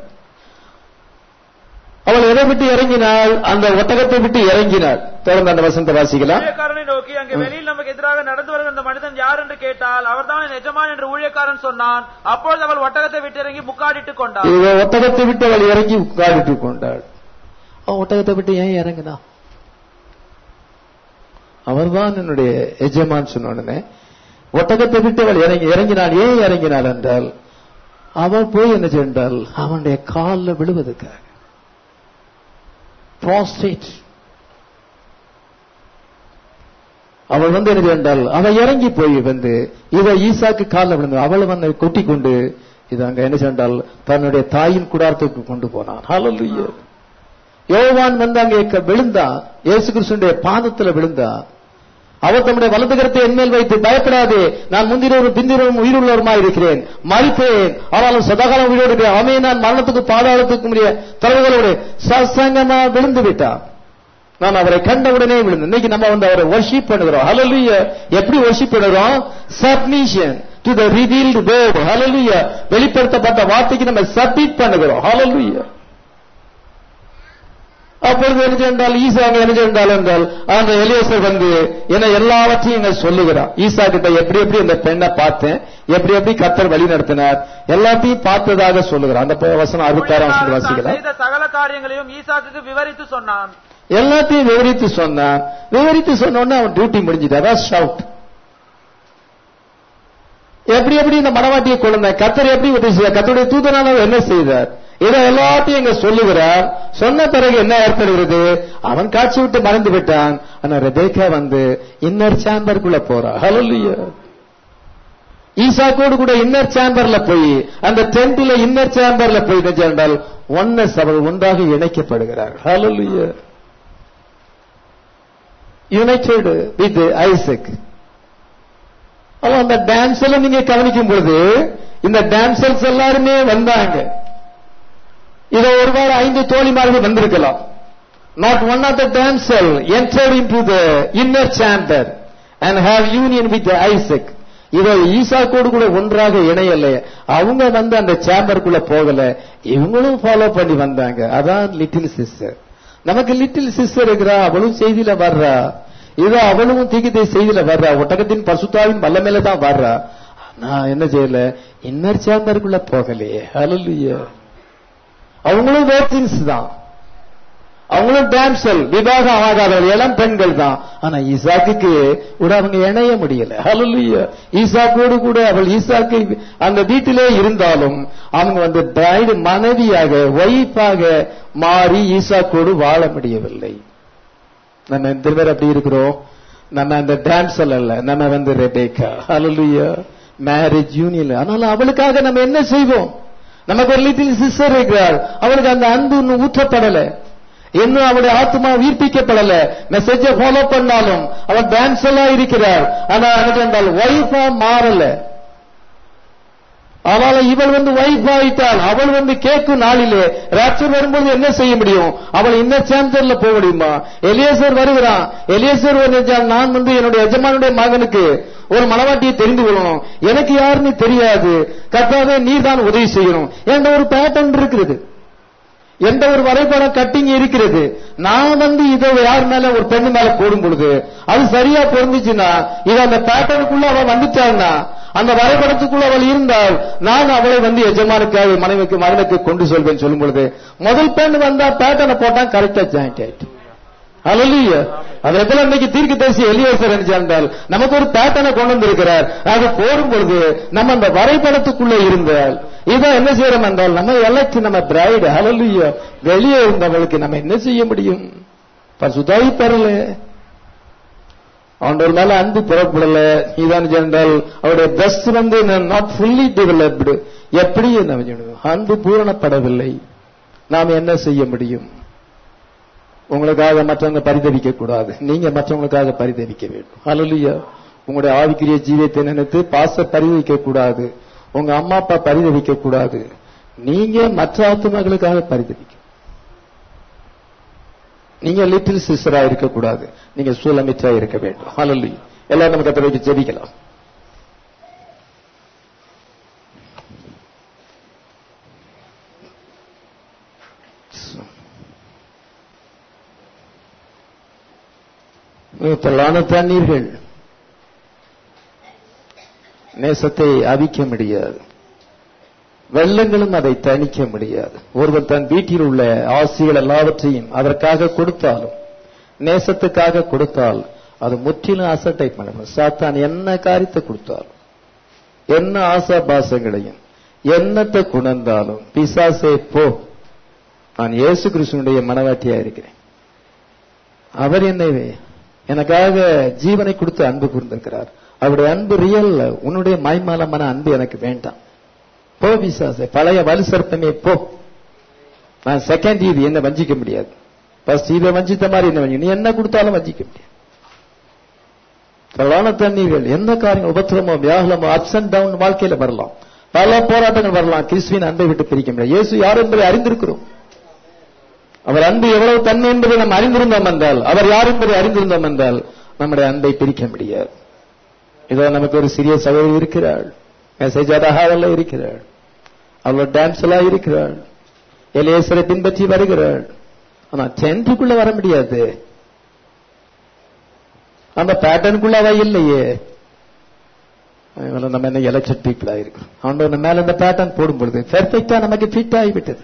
அவள் எதை விட்டு இறங்கினாள் அந்த ஒட்டகத்தை விட்டு இறங்கினாள் தொடர்ந்து அந்த வசந்த வாசிக்கலாம் ஊழியக்காரனை நோக்கி அங்கே வெளியில் நமக்கு எதிராக நடந்து வருகிற அந்த மனிதன் யார் என்று கேட்டால் அவர்தான் என் எஜமான் என்று ஊழியக்காரன் சொன்னான் அப்பொழுது அவள் ஒட்டகத்தை விட்டு இறங்கி முக்காடிட்டுக் கொண்டாள் இவ ஒட்டகத்தை விட்டு அவள் இறங்கி உட்காரிட்டு கொண்டாள் அவன் ஒட்டகத்தை விட்டு ஏன் இறங்கினா அவர்தான் என்னுடைய எஜமான் சொன்ன உடனே ஒட்டகத்தை விட்டு அவள் இறங்கி இறங்கினாள் ஏன் இறங்கினாள் என்றால் அவள் போய் என்ன சென்றால் அவனுடைய காலில் விழுவதற்காக ப்ராஸ்டேட் அவள் வந்து என்ன என்றால் அவள் இறங்கி போய் வந்து இவ ஈசாக்கு காலில் விழுந்து அவளை வந்து கொட்டி கொண்டு இது அங்க என்ன சென்றால் தன்னுடைய தாயின் குடாரத்துக்கு கொண்டு போனான் ஹalleluya யோவான் வந்து அங்கே க- விழுந்தான் இயேசு கிறிஸ்துடைய பாதத்துல விழுந்தா அவர் தம்முடைய வலது கரத்தை என்மேல் வைத்து பயப்படாதே நான் முந்தினவரும் பிந்தினவரும் உயிருள்ளவருமாய் இருக்கிறேன் மறிப்பேன் ஆனாலும் சதாகாலம் உயிரோடு இருக்கிறேன் அவன் நான் மரணத்துக்கு பாதாளத்துக்கு முடிய தலைவர்களோடு சசங்கமா விழுந்து விட்டான் நான் அவரை கண்ட உடனே விழுந்து இன்னைக்கு நம்ம வந்து அவரை வர்ஷிப் பண்ணுகிறோம் ஹalleluya எப்படி வர்ஷிப் பண்ணுகிறோம் submission to the revealed word ஹalleluya வெளிப்படுத்தப்பட்ட வார்த்தைக்கு நம்ம சப்மிட் பண்ணுகிறோம் ஹalleluya அப்பொழுது என்ன சென்றால் ஈசா அங்க என்ன சென்றால் என்றால் அந்த எலியேசர் வந்து என்ன எல்லாவற்றையும் இங்க சொல்லுகிறான் ஈசா கிட்ட எப்படி எப்படி இந்த பெண்ணை பார்த்தேன் எப்படி எப்படி கத்தர் வழி நடத்தினார் எல்லாத்தையும் பார்த்ததாக சொல்லுகிறான் அந்த ப- வசனம் அறுபத்தாறாம் வசனம் ஊழியக்காரன் தான் வாசிக்கலாம் செய்த சகல காரியங்களையும் ஈசாக்குக்கு விவரித்து சொன்னான் எல்லாத்தையும் விவரித்து சொன்னான் விவரித்து சொன்ன உடனே அவன் டியூட்டி முடிஞ்சுட்டு அதான் ஷவுட் எப்படி எப்படி இந்த மனவாட்டியை கொழுந்த கத்தர் எப்படி உதவி செய்தார் கத்தருடைய தூதனால அவர் என்ன செய்தார் இதை எல்லாத்தையும் இங்க சொல்லுகிறார் சொன்ன பிறகு என்ன ஏற்படுகிறது அவன் காட்சி விட்டு மறந்து விட்டான் ஆனா ரெபேக்கா வந்து இன்னர் சேம்பருக்குள்ள போறா ஹalleluya ஈசாக்கோடு கூட இன்னர் சேம்பர்ல போய் அந்த டென்ட்ல இன்னர் சேம்பர்ல போய் என்றால் ஒன்னஸ் அவர்கள் ஒன்றாக இணைக்கப்படுகிறார் ஹalleluya யுனைடெட் வித் ஐசக் அப்ப அந்த டான்ஸ் எல்லாம் நீங்க கவனிக்கும் பொழுது இந்த டான்சர்ஸ் எல்லாருமே வந்தாங்க இதை ஒருவேளை ஐந்து தோழிமார்கள் வந்திருக்கலாம் not one of the damsel enter into the inner chamber and have union with Isaac இதை ஈசாக்கோடு கூட ஒன்றாக இணையல அவங்க வந்து அந்த சேம்பருக்குள்ள போகல இவங்களும் ஃபாலோ பண்ணி வந்தாங்க அதான் லிட்டில் சிஸ்டர் நமக்கு லிட்டில் சிஸ்டர் இருக்கிறா அவளும் செய்தியில வர்றா இதோ அவளும் தீக்கித்தை செய்தியில வர்றா ஒட்டகத்தின் பசுத்தாவின் வல்லமையில தான் வர்றா நான் என்ன செய்யல இன்னர் சேம்பருக்குள்ள போகலையே ஹalleluya அவங்களும் வேர்ஜின்ஸ் தான் அவங்களும் டான்சல் விவாகம் ஆகாதவர்கள் இளம் பெண்கள் தான் ஆனா ஈசாக்குக்கு கூட அவங்க இணைய முடியல ஹalleluya ஈசாக்கோடு கூட அவள் ஈசாக்கு அந்த வீட்டிலே இருந்தாலும் அவங்க வந்து பிரைடு மனைவியாக ஒய்ஃபாக மாறி ஈசாக்கோடு வாழ முடியவில்லை நம்ம இந்த பேர் அப்படி இருக்கிறோம் நம்ம அந்த டான்சல் அல்ல நம்ம வந்து ரெபேக்கா ஹalleluya மேரேஜ் யூனியன் அதனால அவளுக்காக நம்ம என்ன செய்வோம் நமக்கு ஒரு லிட்டில் சிஸ்டர் இருக்கிறார் அவளுக்கு அந்த அன்பு இன்னும் ஊற்றப்படல இன்னும் அவளுடைய ஆத்மா உயிர்ப்பிக்கப்படல மெசேஜை ஃபாலோ பண்ணாலும் அவள் டான்சலா இருக்கிறார் ஆனா எனக்கு என்றால் ஒய்ஃபா மாறல ஆனால் இவள் வந்து வைஃப் ஆயிட்டாள் அவள் வந்து கேட்கும் நாளிலே ராப்சர் வரும்போது என்ன செய்ய முடியும் அவள் இன்ன சான்சர்ல போக முடியுமா எலியேசர் வருகிறான் எலியேசர் நினைச்சால் நான் வந்து என்னுடைய எஜமானுடைய மகனுக்கு ஒரு மனவாட்டியை தெரிந்து கொள்ளணும் எனக்கு யாருன்னு தெரியாது கர்த்தாவே நீர் தான் உதவி செய்யணும் என்ற ஒரு பேட்டர்ன் இருக்குது எந்த ஒரு வரைபடம் கட்டிங் இருக்கிறது நான் வந்து இதை யார் மேல ஒரு பெண்ணு மேல போடும் பொழுது அது சரியா பொருந்துச்சுன்னா இது அந்த பேட்டர்னுக்குள்ள அவன் வந்துட்டான்னா அந்த வரைபடத்துக்குள்ள அவள் இருந்தால் நான் அவளை வந்து எஜமானுக்காக மனைவிக்கு மகனுக்கு கொண்டு சொல்வேன் சொல்லும் பொழுது முதல் பெண் வந்தா பேட்டர்னை போட்டான் கரெக்டா ஜாயிண்ட் ஆயிட்டு அலலிய அது இடத்துல இன்னைக்கு தீர்க்க தரிசி எலியேசர் என்றால் நமக்கு ஒரு பேட்டனை கொண்டு வந்திருக்கிறார் அது போடும் பொழுது நம்ம அந்த வரைபடத்துக்குள்ள இருந்தால் இதான் என்ன செய்யறோம் என்றால் நம்ம எலக்ட் நம்ம பிரைடு அலலிய வெளியே இருந்தவளுக்கு நம்ம என்ன செய்ய முடியும் பசுதாய் பெறல அவனோட மேல அன்பு புறப்படல இதான் என்றால் அவருடைய பெஸ்ட் வந்து நாட் ஃபுல்லி டெவலப்டு எப்படி நம்ம செய்யணும்? அன்பு பூரணப்படவில்லை நாம் என்ன செய்ய முடியும் உங்களுக்காக மற்றவங்க பரிதவிக்க கூடாது நீங்க மற்றவங்களுக்காக பரிதவிக்க வேண்டும் ஹalleluya உங்களுடைய ஆவிக்குரிய ஜீவியத்தை நினைத்து பாச பரிதவிக்க கூடாது உங்க அம்மா அப்பா பரிதவிக்க கூடாது நீங்க மற்ற ஆத்துமகளுக்காக பரிதவிக்க நீங்க லிட்டில் சிஸ்டரா இருக்க கூடாது நீங்க சூலமிற்றா இருக்க வேண்டும் ஹalleluya எல்லாரும் நம்ம கத்தை வைத்து ஜெபிக்கலாம் நூற்றலான தண்ணீர்கள் நேசத்தை அவிக்க முடியாது வெள்ளங்களும் அதை தணிக்க முடியாது ஒருவர் தன் வீட்டில் உள்ள ஆசிகள் எல்லாவற்றையும் அதற்காக கொடுத்தாலும் நேசத்துக்காக கொடுத்தால் அது முற்றிலும் அசட்டை பண்ணணும் சாத்தான் என்ன காரியத்தை கொடுத்தாலும் என்ன ஆசாபாசங்களையும் என்னத்தை குணர்ந்தாலும் பிசாசே போ நான் இயேசு கிறிஸ்துனுடைய மனவாட்டியா இருக்கிறேன் அவர் என்னை எனக்காக ஜீவனை கொடுத்து அன்பு கூர்ந்திருக்கிறார் அவருடைய அன்பு ரியல் உன்னுடைய மாய்மாலமான அன்பு எனக்கு வேண்டாம் போ பிசாசே பழைய வலு சர்ப்பமே போ நான் செகண்ட் இது என்ன வஞ்சிக்க முடியாது ஃபர்ஸ்ட் இதை வஞ்சித்த மாதிரி என்ன வஞ்சி நீ என்ன கொடுத்தாலும் வஞ்சிக்க முடியாது பிரதான தண்ணீர்கள் எந்த காரியம் உபத்திரமோ வியாகுலமோ அப்ஸ் அண்ட் டவுன் வாழ்க்கையில வரலாம் பல போராட்டங்கள் வரலாம் கிறிஸ்துவின் அன்பை விட்டு பிரிக்க முடியாது இயேசு யார் என்பதை அறிந்திருக்கிறோம் அவர் அன்பு எவ்வளவு தன்மை என்பதை நாம் அறிந்திருந்தோம் என்றால் அவர் யார் என்பதை அறிந்திருந்தோம் என்றால் நம்முடைய அன்பை பிரிக்க முடியாது இதோ நமக்கு ஒரு சிறிய சகோதரி இருக்கிறாள் மெசேஜ் அழகாவல்ல இருக்கிறாள் அவள் டான்ஸ்லா இருக்கிறாள் எலியேசரை பின்பற்றி வருகிறாள் ஆனா டென்த்துக்குள்ள வர முடியாது அந்த பேட்டர்னுக்குள்ள அவ இல்லையே அதனால நம்ம என்ன எலெக்ஷன் பீப்புளா இருக்கிறோம் அவன் மேல இந்த பேட்டர்ன் போடும் பொழுது பெர்ஃபெக்டா நமக்கு ஃபிட் ஆகிவிட்டது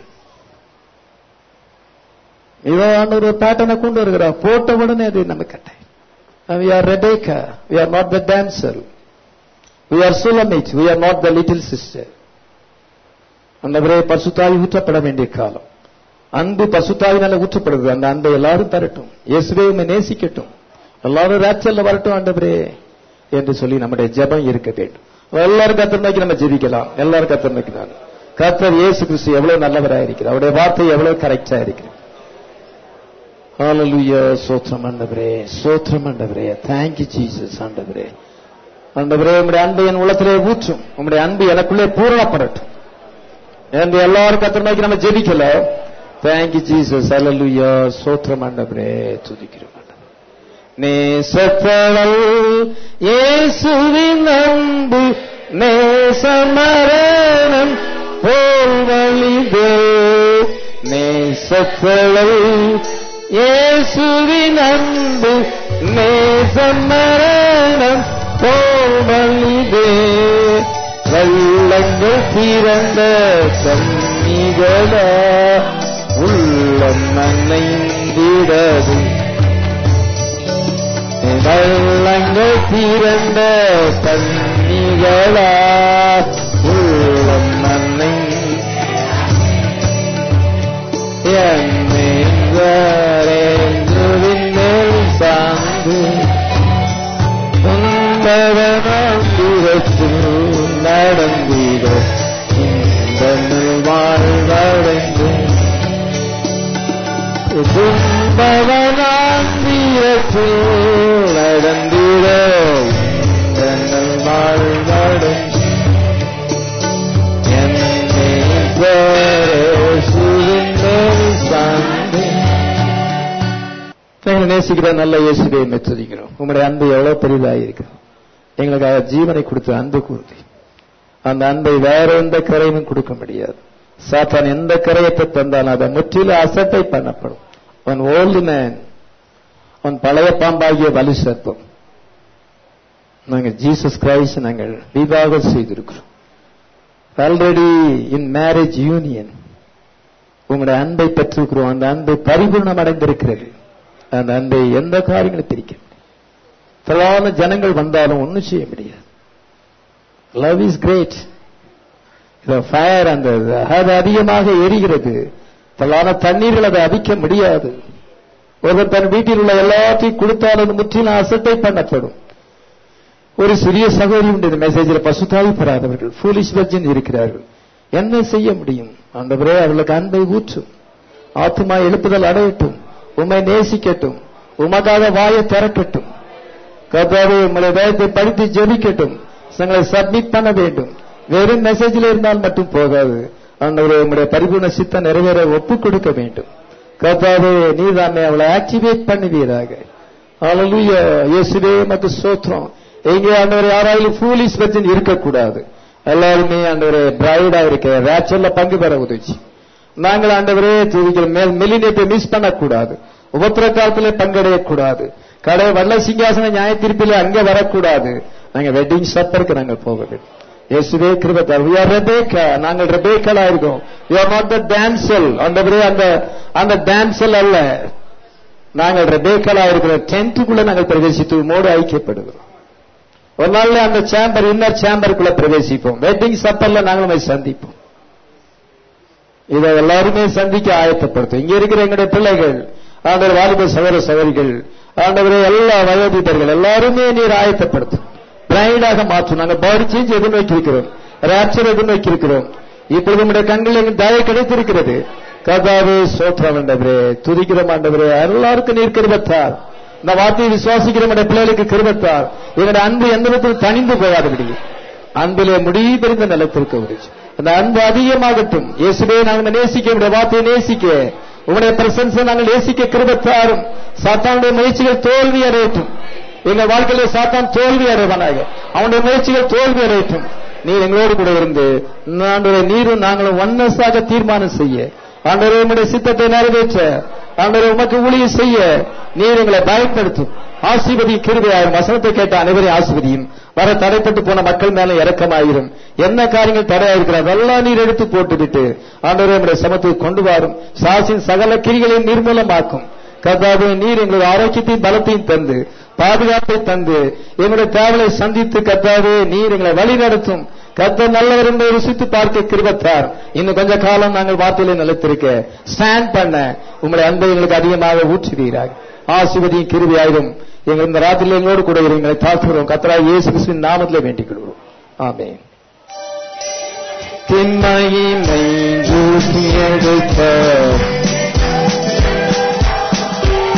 இதோ ஒரு பேட்டர்னை கொண்டு வருகிறார் போட்ட உடனே அது நம்ம கட்டை we are Rebecca we are not the damsel we are Sulamite we are not the little sister அந்த பசுத்தாய் ஊற்றப்பட வேண்டிய காலம் அன்பு பசுத்தாவினால ஊற்றப்படுது அந்த அன்பை எல்லாரும் தரட்டும் இயேசுவே உண்மை நேசிக்கட்டும் எல்லாரும் ராச்சல்ல வரட்டும் ஆண்டவரே என்று சொல்லி நம்முடைய ஜெபம் இருக்க வேண்டும் எல்லாரும் கத்தர் நோக்கி நம்ம ஜெபிக்கலாம் எல்லாரும் கத்தர் நோக்கினாங்க கத்தர் இயேசு கிறிஸ்து எவ்வளவு நல்லவராக இருக்கிறார் அவருடைய வார்த்தை எவ்வளவு கரெக்டா இருக்கிறது ஹalleluya சோத்திரம் ஆண்டவரே சோத்திரம் ஆண்டவரே thank you ஜீசஸ் ஆண்டவரே ஆண்டவரே உம்முடைய அன்பை என் உள்ளத்திலே ஊற்றும் உம்முடைய அன்பு எனக்குள்ளே பூரணப்படட்டும் என்று எல்லாரும் கத்தர் நோக்கி நம்ம ஜெபிக்கல தேங்க் யூ ஜீசஸ் ஹalleluya சோத்திரம் ஆண்டவரே துதிக்கிறோம் ஆண்டவரே. நேசத்தவள் இயேசுவின் அன்பு நேசமரணம் போல் வழிதே நேசத்தவள் இயேசுவின் அன்பு நேசமரணம் போல் வழிதே வெள்ளங்கள் திறந்த கண்ணிகளா உள்ளம் நன்னைந்திடது வெள்ளங்கள் திறந்த கண்ணிகளா உள்ளம் நன்னை என்னேங்குவின் மேல் சார்ந்து துன்பவனாந்திரத்தில் நடந்திட இந்த வாழ்வடைந்து துன்பவனாந்திரத்தில் நடந்திட இந்த வாழ்வடைந்து என்னை பரசுவின் மேல் சார்ந்து எங்களை நேசிக்கிற நல்ல இயேசுவை மெச்சதிக்கிறோம் உங்களுடைய அன்பு எவ்வளவு பெரிதாக இருக்கு எங்களுக்காக ஜீவனை கொடுத்த அன்பு கூறுதி அந்த அன்பை வேற எந்த கரையும் கொடுக்க முடியாது சாத்தான் எந்த கரையத்தை தந்தாலும் அதை முற்றிலும் அசட்டை பண்ணப்படும் அவன் ஓல்டு மேன் அவன் பழைய பாம்பாகிய வலி சர்ப்பம் நாங்கள் ஜீசஸ் கிரைஸ்ட் நாங்கள் விவாகம் செய்திருக்கிறோம் ஆல்ரெடி இன் மேரேஜ் யூனியன் உங்களுடைய அன்பை பெற்றிருக்கிறோம் அந்த அன்பை பரிபூர்ணம் அடைந்திருக்கிறது அந்த அன்பை எந்த காரியங்களும் பிரிக்க முடியாது. திரளான ஜனங்கள் வந்தாலும் ஒன்றும் செய்ய முடியாது லவ் இஸ் கிரேட் ஃபயர் அந்த அது அதிகமாக எரிகிறது திரளான தண்ணீர்கள் அதை அவிக்க முடியாது ஒருவர் தன் வீட்டில் உள்ள எல்லாத்தையும் கொடுத்தாலும் அது முற்றிலும் அசட்டை பண்ணப்படும் ஒரு சிறிய சகோதரி உண்டு இந்த மெசேஜில் பசுத்தாய் பெறாதவர்கள் ஃபூலிஷ் வெர்ஜின் இருக்கிறார்கள் என்ன செய்ய முடியும் ஆண்டவரே அவர்களுக்கு அன்பை ஊற்றும் ஆத்துமா எழுப்புதல் அடையட்டும் உம்மை நேசிக்கட்டும் உமக்காக வாயை திறக்கட்டும் கர்த்தாவே உங்களுடைய வேதத்தை படித்து ஜெபிக்கட்டும் தங்களை சப்மிட் பண்ண வேண்டும் வெறும் மெசேஜில் இருந்தால் மட்டும் போகாது ஆண்டவரே உங்களுடைய பரிபூர்ண சித்தம் நிறைவேற ஒப்புக் கொடுக்க வேண்டும் கர்த்தாவே நீதானே அவளை ஆக்டிவேட் பண்ணுவீராக ஹalleluya இயேசுவே மக்கு ஸ்தோத்திரம் எங்கே ஆண்டவர் யாராலும் ஃபூலிஸ் வெர்ஜின் இருக்கக்கூடாது எல்லாருமே ஆண்டவரே பிரைடா இருக்க ரேச்சல்ல பங்கு பெற உதவி நாங்கள் ஆண்டவரே துதிக்கிற மேல் மெலினேட்டை மிஸ் பண்ணக்கூடாது உபத்திர காலத்திலே பங்கடையக்கூடாது கடை வல்ல சிங்காசன நியாய தீர்ப்பிலே அங்கே வரக்கூடாது நாங்க வெட்டிங் சப்பருக்கு நாங்கள் போக வேண்டும் இயேசுவே கிருபத்தார் we are ரெபேக்கா நாங்கள் ரெபேக்கலா இருக்கோம் we are not the damsel ஆண்டவரே அந்த அந்த damsel அல்ல நாங்கள் ரெபேக்கலா இருக்கிற டென்ட்டுக்குள்ள நாங்கள் பிரவேசித்து உமோடு ஐக்கியப்படுகிறோம் ஒரு நாள்ல அந்த சேம்பர் இன்னர் சேம்பருக்குள்ள பிரவேசிப்போம் வெட்டிங் சப்பர்ல நாங்களும் சந்திப்போம் இதை எல்லாருமே சந்திக்க ஆயத்தப்படுத்தும் இங்க இருக்கிற எங்களுடைய பிள்ளைகள் ஆண்டவர் வாலிப சகோதர சகோதரிகள் ஆண்டவரே எல்லா வயோதிபர்கள் எல்லாருமே நீர் ஆயத்தப்படுத்தும் பிரைடாக மாற்றும் நாங்கள் பாடி சேஞ்ச் எதிர்நோக்கி இருக்கிறோம் ராப்சர் எதிர்நோக்கி இருக்கிறோம் இப்பொழுது நம்முடைய கண்கள் எங்கள் தயை கிடைத்திருக்கிறது கதாவே சோத்ரம் ஆண்டவரே துதிக்கிறோம் ஆண்டவரே எல்லாருக்கும் நீர் கிருபத்தார் இந்த வார்த்தையை விசுவாசிக்கிற நம்முடைய பிள்ளைகளுக்கு கிருபத்தார் எங்களுடைய அன்பு எந்த விதத்தில் தணிந்து போகாதபடி அன்பிலே முடிவு பெருந்த நிலத்திற்கு உரிச்சு அந்த அன்பு அதிகமாகட்டும் இயேசுவே நாங்கள் நேசிக்க உடைய வார்த்தையை நேசிக்க உங்களுடைய பிரசன்ஸை நாங்கள் நேசிக்க கிருபத்தாரும் சாத்தானுடைய முயற்சிகள் தோல்வி அடையட்டும் எங்கள் வாழ்க்கையில சாத்தான் தோல்வி அடைவானாக அவனுடைய முயற்சிகள் தோல்வி அடையட்டும் நீர் எங்களோடு கூட இருந்து ஆண்டவரே நீரும் நாங்களும் ஒன்னஸாக தீர்மானம் செய்ய ஆண்டவரே உங்களுடைய சித்தத்தை நிறைவேற்ற ஆண்டவரே உமக்கு ஊழியம் செய்ய நீர் எங்களை பயன்படுத்தும் ஆசிபதி கிருபையாயிரும் வசனத்தை கேட்ட அனைவரையும் ஆசிபதியும் வர தடைப்பட்டு போன மக்கள் மேல இறக்கமாயிரும் என்ன காரியங்கள் தடையாயிருக்கிறது அதெல்லாம் நீர் எடுத்து போட்டுவிட்டு ஆண்டவரே நம்முடைய சமத்துக்கு கொண்டு வரும் சாசின் சகல கிரிகளையும் நிர்மூலமாக்கும் கர்த்தாவே நீர் எங்களுடைய ஆரோக்கியத்தையும் பலத்தையும் தந்து பாதுகாப்பை தந்து எங்களுடைய தேவலை சந்தித்து கர்த்தாவே நீர் எங்களை வழி நடத்தும் கர்த்தர் நல்லவர் என்பதை ருசித்து பார்க்க கிருபத்தார் இன்னும் கொஞ்ச காலம் நாங்கள் வார்த்தையில நிலைத்திருக்க ஸ்டாண்ட் பண்ண உங்களுடைய அன்பை எங்களுக்கு அதிகமாக ஊற்றுவீராக ஆசிபதியும் கிருபியாயிரும் எங்கள் இந்த ராத்திரியில் எங்களோடு கூட இரு, எங்களை தாக்குகிறோம் கத்தரா இயேசு கிறிஸ்துவின் நாமத்திலே வேண்டிக் கொள்கிறோம் ஆமென் திண்மையினை ஊற்றி எடுத்த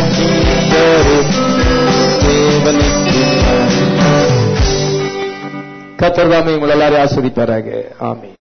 ரட்சிகரும் தேவனுக்கு கத்தர்தாமே உங்கள் எல்லாரையும் ஆஸ்வதிப்பாராக ஆமென்